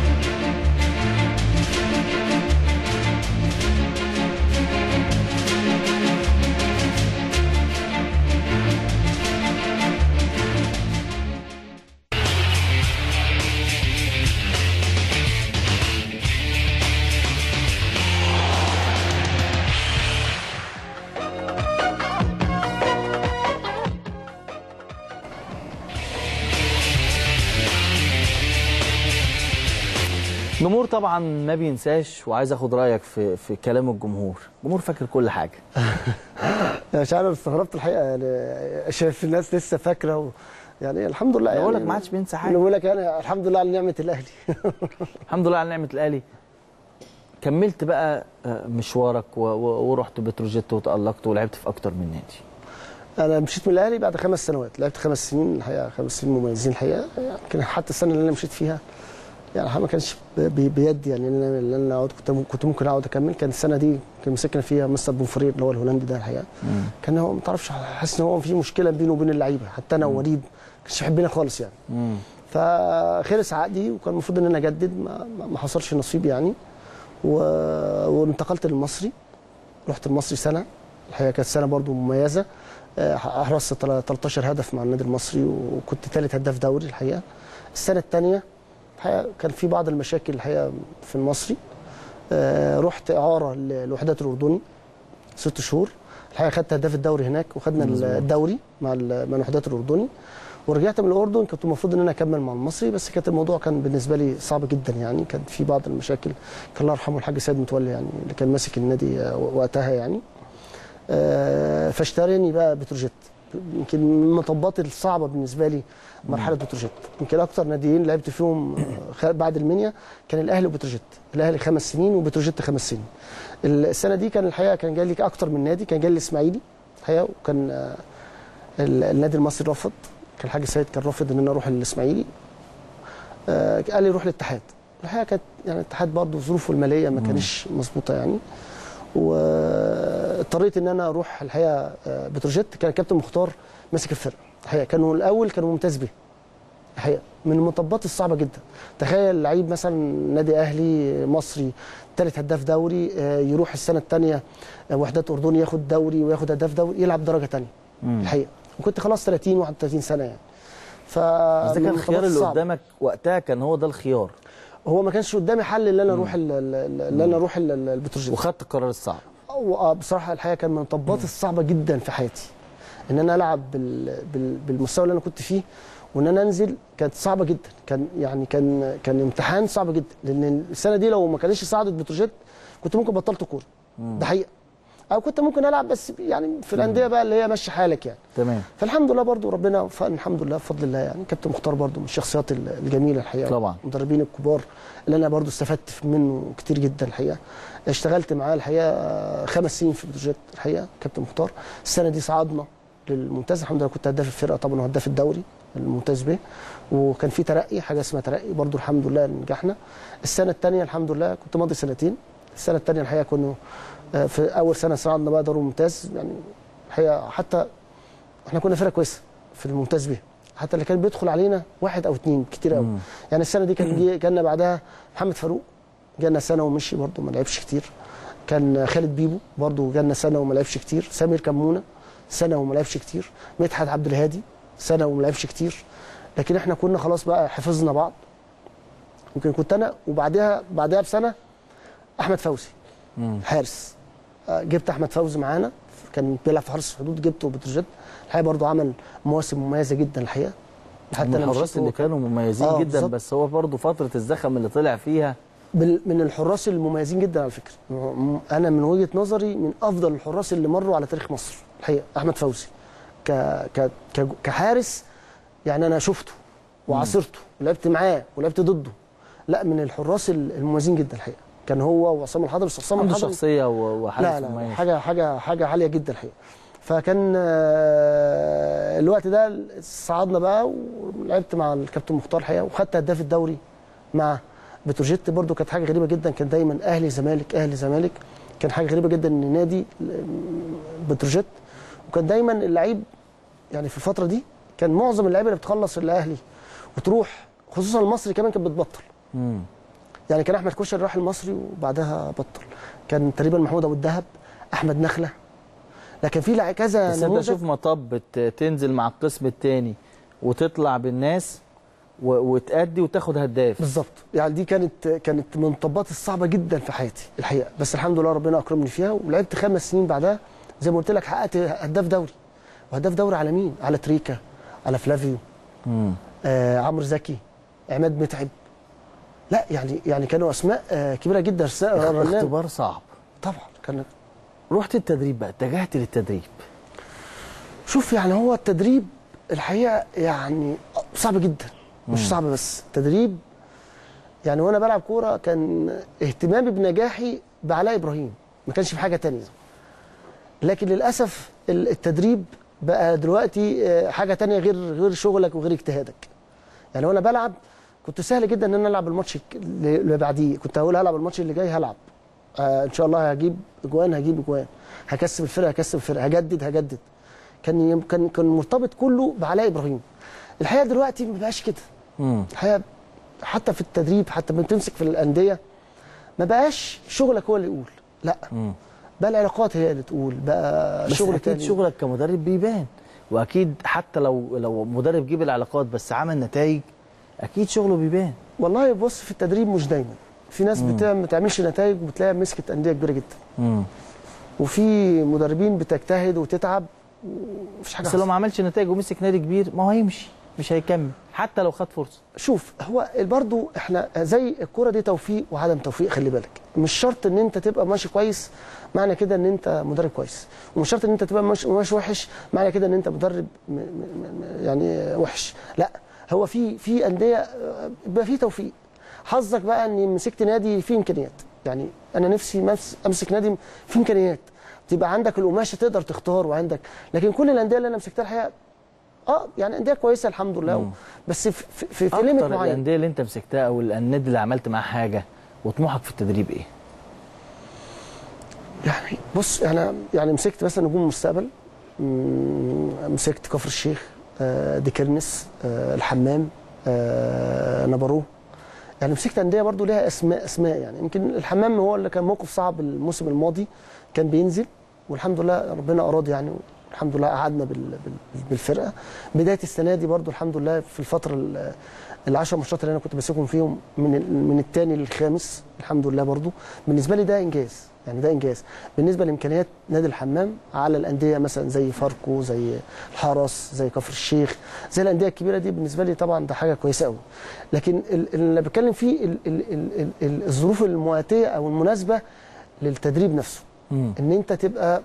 الجمهور طبعا ما بينساش وعايز اخد رايك في في كلام الجمهور الجمهور فاكر كل حاجه مش عارف استغربت الحقيقه يعني شايف الناس لسه فاكره و... يعني الحمد لله أنا يعني بقول لك ما عادش بينسى حاجة. أنا بقول لك يعني الحمد لله على نعمه الاهلي الحمد لله على نعمه الاهلي كملت بقى آه، مشوارك و- و- ورحت بتروجيت وتالقت ولعبت في اكتر من نادي انا مشيت من الاهلي بعد خمس سنوات لعبت خمس سنين الحقيقه خمس سنين مميزين الحقيقه يمكن حتى السنه اللي انا مشيت فيها يعني الحقيقة ما كانش بي- بيدي يعني ان انا إن انا اقعد كنت كنت ممكن اقعد اكمل كان السنه دي كان مسكنا فيها مستر بوفرير اللي هو الهولندي ده الحقيقه كان هو ما تعرفش حاسس ان هو في مشكله بينه وبين اللعيبه حتى انا ووليد ما كانش بيحبنا خالص يعني مم. فخلص عقدي وكان المفروض ان انا اجدد ما, ما- ما حصلش نصيب يعني و... وانتقلت للمصري رحت المصري سنه الحقيقه كانت سنه برضو مميزه آه، احرزت تل- 13 هدف مع النادي المصري وكنت ثالث هداف دوري الحقيقه السنه الثانيه الحقيقه كان في بعض المشاكل الحقيقه في المصري آه، رحت اعاره للوحدات الاردني ست شهور الحقيقه خدت هداف الدوري هناك وخدنا مظبوط. الدوري مع ال- مع الوحدات الاردني ورجعت من الاردن كنت المفروض ان انا اكمل مع المصري بس كانت الموضوع كان بالنسبه لي صعب جدا يعني كان في بعض المشاكل كان الله يرحمه الحاج سيد متولي يعني اللي كان ماسك النادي آه، وقتها يعني آه، فاشتراني بقى بتروجيت يمكن من المطبات الصعبه بالنسبه لي مرحله بتروجيت يمكن اكتر ناديين لعبت فيهم آه، خ- بعد المنيا كان الاهلي وبتروجيت الاهلي خمس سنين وبتروجيت خمس سنين السنه دي كان الحقيقه كان جاي لي اكتر من نادي كان جاي لي الاسماعيلي الحقيقه وكان آه، ال- النادي المصري رفض كان الحاج سيد كان رافض ان انا اروح الاسماعيلي آه، قال لي روح الاتحاد الحقيقه كانت يعني الاتحاد برضه ظروفه الماليه ما كانش مظبوطه يعني واضطريت ان انا اروح الحقيقه آه، بتروجيت كان الكابتن مختار ماسك الفرقه الحقيقه كانوا الاول كانوا ممتاز بيه الحقيقه من المطبات الصعبه جدا تخيل لعيب مثلا نادي اهلي مصري ثالث هداف دوري آه، يروح السنه الثانيه وحدات اردني ياخد دوري وياخد هداف دوري يلعب درجه ثانيه مم. الحقيقه وكنت خلاص 30 31 سنه يعني ف بس ده من كان المطبات الخيار اللي الصعبة. قدامك وقتها كان هو ده الخيار هو ما كانش قدامي حل ان انا اروح ال- ال- ال- ان انا اروح ال- ال- البتروجيت وخدت القرار الصعب آه، بصراحه الحقيقه كان من المطبات الصعبه جدا في حياتي ان انا العب بال... بال... بالمستوى اللي انا كنت فيه وان انا انزل كانت صعبه جدا كان يعني كان كان امتحان صعب جدا لان السنه دي لو ما كانش صعدت بتروجيت كنت ممكن بطلت كوره ده حقيقه او كنت ممكن العب بس يعني في الانديه بقى اللي هي ماشي حالك يعني تمام فالحمد لله برضو ربنا وفقني الحمد لله بفضل الله يعني كابتن مختار برضو من الشخصيات ال- الجميله الحقيقه طبعا. المدربين الكبار اللي انا برضو استفدت منه كتير جدا الحقيقه اشتغلت معاه الحقيقه آه، خمس سنين في بروجيت الحقيقه كابتن مختار السنه دي صعدنا للممتاز الحمد لله كنت هداف الفرقه طبعا وهداف الدوري الممتاز به وكان في ترقي حاجه اسمها ترقي برضو الحمد لله نجحنا السنه الثانيه الحمد لله كنت ماضي سنتين السنه الثانيه الحقيقه كنا آه، في اول سنه صعدنا بقى دوري ممتاز يعني الحقيقه حتى احنا كنا فرقه كويسه في الممتاز به حتى اللي كان بيدخل علينا واحد او اثنين كتير قوي يعني السنه دي كان جه- جالنا بعدها محمد فاروق جالنا سنه ومشي برضه ما لعبش كتير كان خالد بيبو برضه جالنا سنه وما لعبش كتير سمير كمونه سنه وما لعبش كتير مدحت عبد الهادي سنه وما لعبش كتير لكن احنا كنا خلاص بقى حفظنا بعض يمكن كنت انا وبعدها بعدها بسنه احمد فوزي حارس آه، جبت احمد فوزي معانا كان بيلعب في حرس الحدود جبته بتروجيت الحقيقه برضه عمل مواسم مميزه جدا الحقيقه من أنا الحراس مشيت اللي هو كان- كانوا مميزين آه، جدا بالظبط. بس هو برضه فتره الزخم اللي طلع فيها بال- من الحراس المميزين جدا على فكره م- انا من وجهه نظري من افضل الحراس اللي مروا على تاريخ مصر الحقيقه احمد فوزي ك... ك... ك... كحارس يعني انا شفته وعاصرته ولعبت معاه ولعبت ضده لا من الحراس ال- المميزين جدا الحقيقه كان هو وعصام الحضري بس عصام عنده الحضري شخصيه و- وحارس لا لا مميز حاجه حاجه حاجه عاليه جدا الحقيقه فكان آه، الوقت ده صعدنا بقى ولعبت مع الكابتن مختار الحقيقه وخدت هداف الدوري مع بتروجيت برضو كانت حاجه غريبه جدا كان دايما اهلي زمالك اهلي زمالك كان حاجه غريبه جدا ان نادي بتروجيت وكان دايما اللعيب يعني في الفتره دي كان معظم اللعيبه اللي بتخلص الاهلي وتروح خصوصا المصري كمان كانت بتبطل مم. يعني كان احمد كشري راح المصري وبعدها بطل كان تقريبا محمود ابو الدهب احمد نخله لكن في لع- كذا بس انت نموذج شوف مطب ت- تنزل مع القسم الثاني وتطلع بالناس و- وتأدي وتاخد هداف بالظبط يعني دي كانت كانت من الطبات الصعبه جدا في حياتي الحقيقه بس الحمد لله ربنا اكرمني فيها ولعبت خمس سنين بعدها زي ما قلت لك حققت هداف دوري وهداف دوري على مين؟ على تريكا على فلافيو مم. آه عمرو زكي عماد متعب لا يعني يعني كانوا اسماء آه كبيره جدا س- رنان. اختبار صعب طبعا كانت رحت التدريب بقى اتجهت للتدريب شوف يعني هو التدريب الحقيقه يعني صعب جدا مش مم. صعب بس التدريب يعني وانا بلعب كوره كان اهتمامي بنجاحي بعلاء ابراهيم ما كانش في حاجه تانية لكن للاسف ال- التدريب بقى دلوقتي آه، حاجه تانية غير غير شغلك وغير اجتهادك يعني وانا بلعب كنت سهل جدا ان انا العب الماتش الك- اللي بعديه كنت هقول هلعب الماتش اللي جاي هلعب آه ان شاء الله هجيب اجوان هجيب اجوان هكسب الفرقه هكسب الفرقه هجدد هجدد كان يم- كان كان مرتبط كله بعلاء ابراهيم الحقيقه دلوقتي ما بقاش كده مم. الحقيقه حتى في التدريب حتى لما بتمسك في الانديه ما بقاش شغلك هو اللي يقول لا مم. بقى العلاقات هي اللي تقول بقى بس شغل اكيد تاني شغلك كمدرب بيبان واكيد حتى لو لو مدرب جيب العلاقات بس عمل نتائج اكيد شغله بيبان والله بص في التدريب مش دايما في ناس مم. بتعمل ما بتعملش نتائج وبتلاقيها مسكت انديه كبيره جدا مم. وفي مدربين بتجتهد وتتعب ومفيش حاجه بس لو حصلت. ما عملش نتائج ومسك نادي كبير ما هو هيمشي مش هيكمل حتى لو خد فرصه شوف هو برضو احنا زي الكوره دي توفيق وعدم توفيق خلي بالك مش شرط ان انت تبقى ماشي كويس معنى كده ان انت مدرب كويس ومش شرط ان انت تبقى ماشي ماشي وحش معنى كده ان انت مدرب م م م يعني وحش لا هو في في انديه آه، بيبقى في توفيق حظك بقى اني مسكت نادي فيه امكانيات يعني انا نفسي مس- امسك نادي فيه امكانيات تبقى عندك القماشه تقدر تختار وعندك لكن كل الانديه اللي انا مسكتها الحقيقه اه يعني انديه كويسه الحمد لله مم. بس في في, في, في ليميت اكتر معين الانديه اللي انت مسكتها او النادي اللي عملت معاه حاجه وطموحك في التدريب ايه؟ يعني بص انا يعني مسكت مثلا نجوم المستقبل مم، مسكت كفر الشيخ آه، ديكرنس آه، الحمام آه، نبروه يعني مسكت انديه برضو ليها اسماء اسماء يعني يمكن الحمام هو اللي كان موقف صعب الموسم الماضي كان بينزل والحمد لله ربنا اراد يعني الحمد لله قعدنا بال- بال- بالفرقه بدايه السنه دي برضو الحمد لله في الفتره ال- العشر ماتشات اللي انا كنت ماسكهم فيهم من ال- من الثاني للخامس الحمد لله برضو بالنسبه لي ده انجاز يعني ده انجاز بالنسبه لامكانيات نادي الحمام على الانديه مثلا زي فاركو زي الحرس زي كفر الشيخ زي الانديه الكبيره دي بالنسبه لي طبعا ده حاجه كويسه قوي لكن ال- اللي بتكلم فيه ال ال ال ال ال الظروف المواتيه او المناسبه للتدريب نفسه مم. ان انت تبقى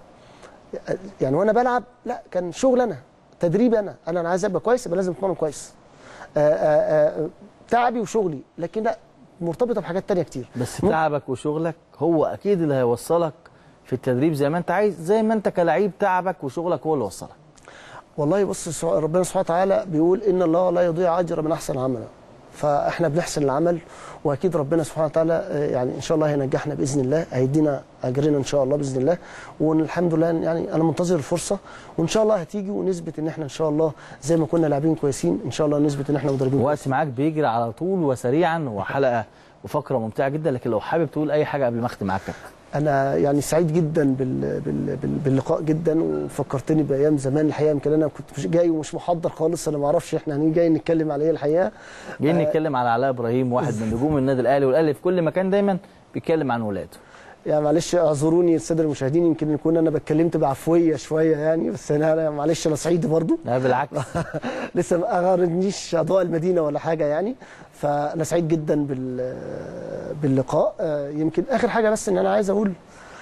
يعني وانا بلعب لا كان شغل انا تدريب انا انا انا عايز ابقى كويس يبقى لازم اتمرن كويس آآ آآ تعبي وشغلي لكن لا مرتبطه بحاجات تانية كتير بس تعبك وشغلك هو اكيد اللي هيوصلك في التدريب زي ما انت عايز زي ما انت كلاعب تعبك وشغلك هو اللي وصلك والله بص سو- ربنا سبحانه وتعالى بيقول ان الله لا يضيع اجر من احسن عملا فاحنا بنحسن العمل واكيد ربنا سبحانه وتعالى آه، يعني ان شاء الله هينجحنا باذن الله هيدينا اجرنا ان شاء الله باذن الله والحمد لله يعني انا منتظر الفرصه وان شاء الله هتيجي ونثبت ان احنا ان شاء الله زي ما كنا لاعبين كويسين ان شاء الله نثبت ان احنا مدربين الوقت معاك بيجري على طول وسريعا وحلقه وفقره ممتعه جدا لكن لو حابب تقول اي حاجه قبل ما اختم معاك كابتن. انا يعني سعيد جدا بال... بال... بال... باللقاء جدا وفكرتني بايام زمان الحقيقه يمكن انا كنت مش جاي ومش محضر خالص انا ما اعرفش احنا هنيجي جاي نتكلم على ايه الحقيقه جايين آه، نتكلم على علاء ابراهيم واحد من نجوم النادي الاهلي والاهلي في كل مكان دايما بيتكلم عن ولاده يعني معلش اعذروني الساده المشاهدين يمكن يكون انا بتكلمت بعفويه شويه يعني بس انا أنا معلش انا صعيدي برضو لا بالعكس لسه ما اغرنيش اضواء المدينه ولا حاجه يعني فانا سعيد جدا بال باللقاء آه، يمكن اخر حاجه بس ان انا عايز اقول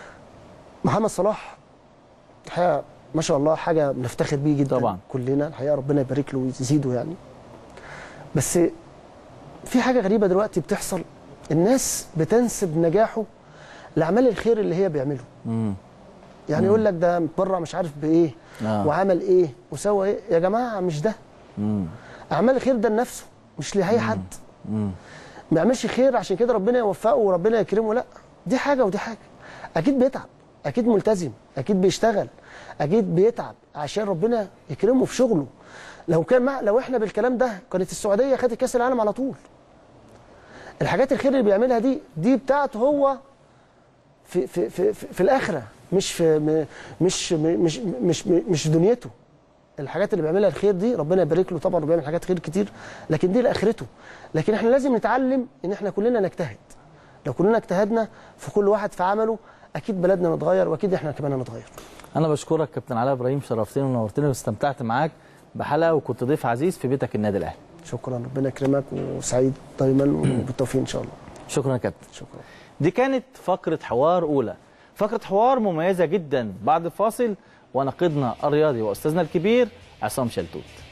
محمد صلاح الحقيقه ما شاء الله حاجه بنفتخر بيه جدا طبعا. كلنا الحقيقه ربنا يبارك له ويزيده يعني بس في حاجه غريبه دلوقتي بتحصل الناس بتنسب نجاحه لاعمال الخير اللي هي بيعمله مم. يعني يقول لك ده متبرع مش عارف بايه آه. وعمل ايه وسوى ايه يا جماعه مش ده مم. اعمال الخير ده لنفسه مش لاي حد مم. ما يعملش خير عشان كده ربنا يوفقه وربنا يكرمه لا دي حاجه ودي حاجه اكيد بيتعب اكيد ملتزم اكيد بيشتغل اكيد بيتعب عشان ربنا يكرمه في شغله لو كان مع لو احنا بالكلام ده كانت السعوديه خدت كاس العالم على طول الحاجات الخير اللي بيعملها دي دي بتاعته هو في في في في, في الاخره مش في م- مش م- مش مش مش دنيته الحاجات اللي بيعملها الخير دي ربنا يبارك له طبعا وبيعمل حاجات خير كتير لكن دي لاخرته لكن احنا لازم نتعلم ان احنا كلنا نجتهد لو كلنا اجتهدنا في كل واحد في عمله اكيد بلدنا نتغير واكيد احنا كمان هنتغير انا بشكرك كابتن علاء ابراهيم شرفتني ونورتني واستمتعت معاك بحلقه وكنت ضيف عزيز في بيتك النادي الاهلي شكرا ربنا يكرمك وسعيد دايما وبالتوفيق ان شاء الله شكرا يا كابتن شكرا دي كانت فقره حوار اولى فقره حوار مميزه جدا بعد الفاصل ونقيدنا الرياضي واستاذنا الكبير عصام شلتوت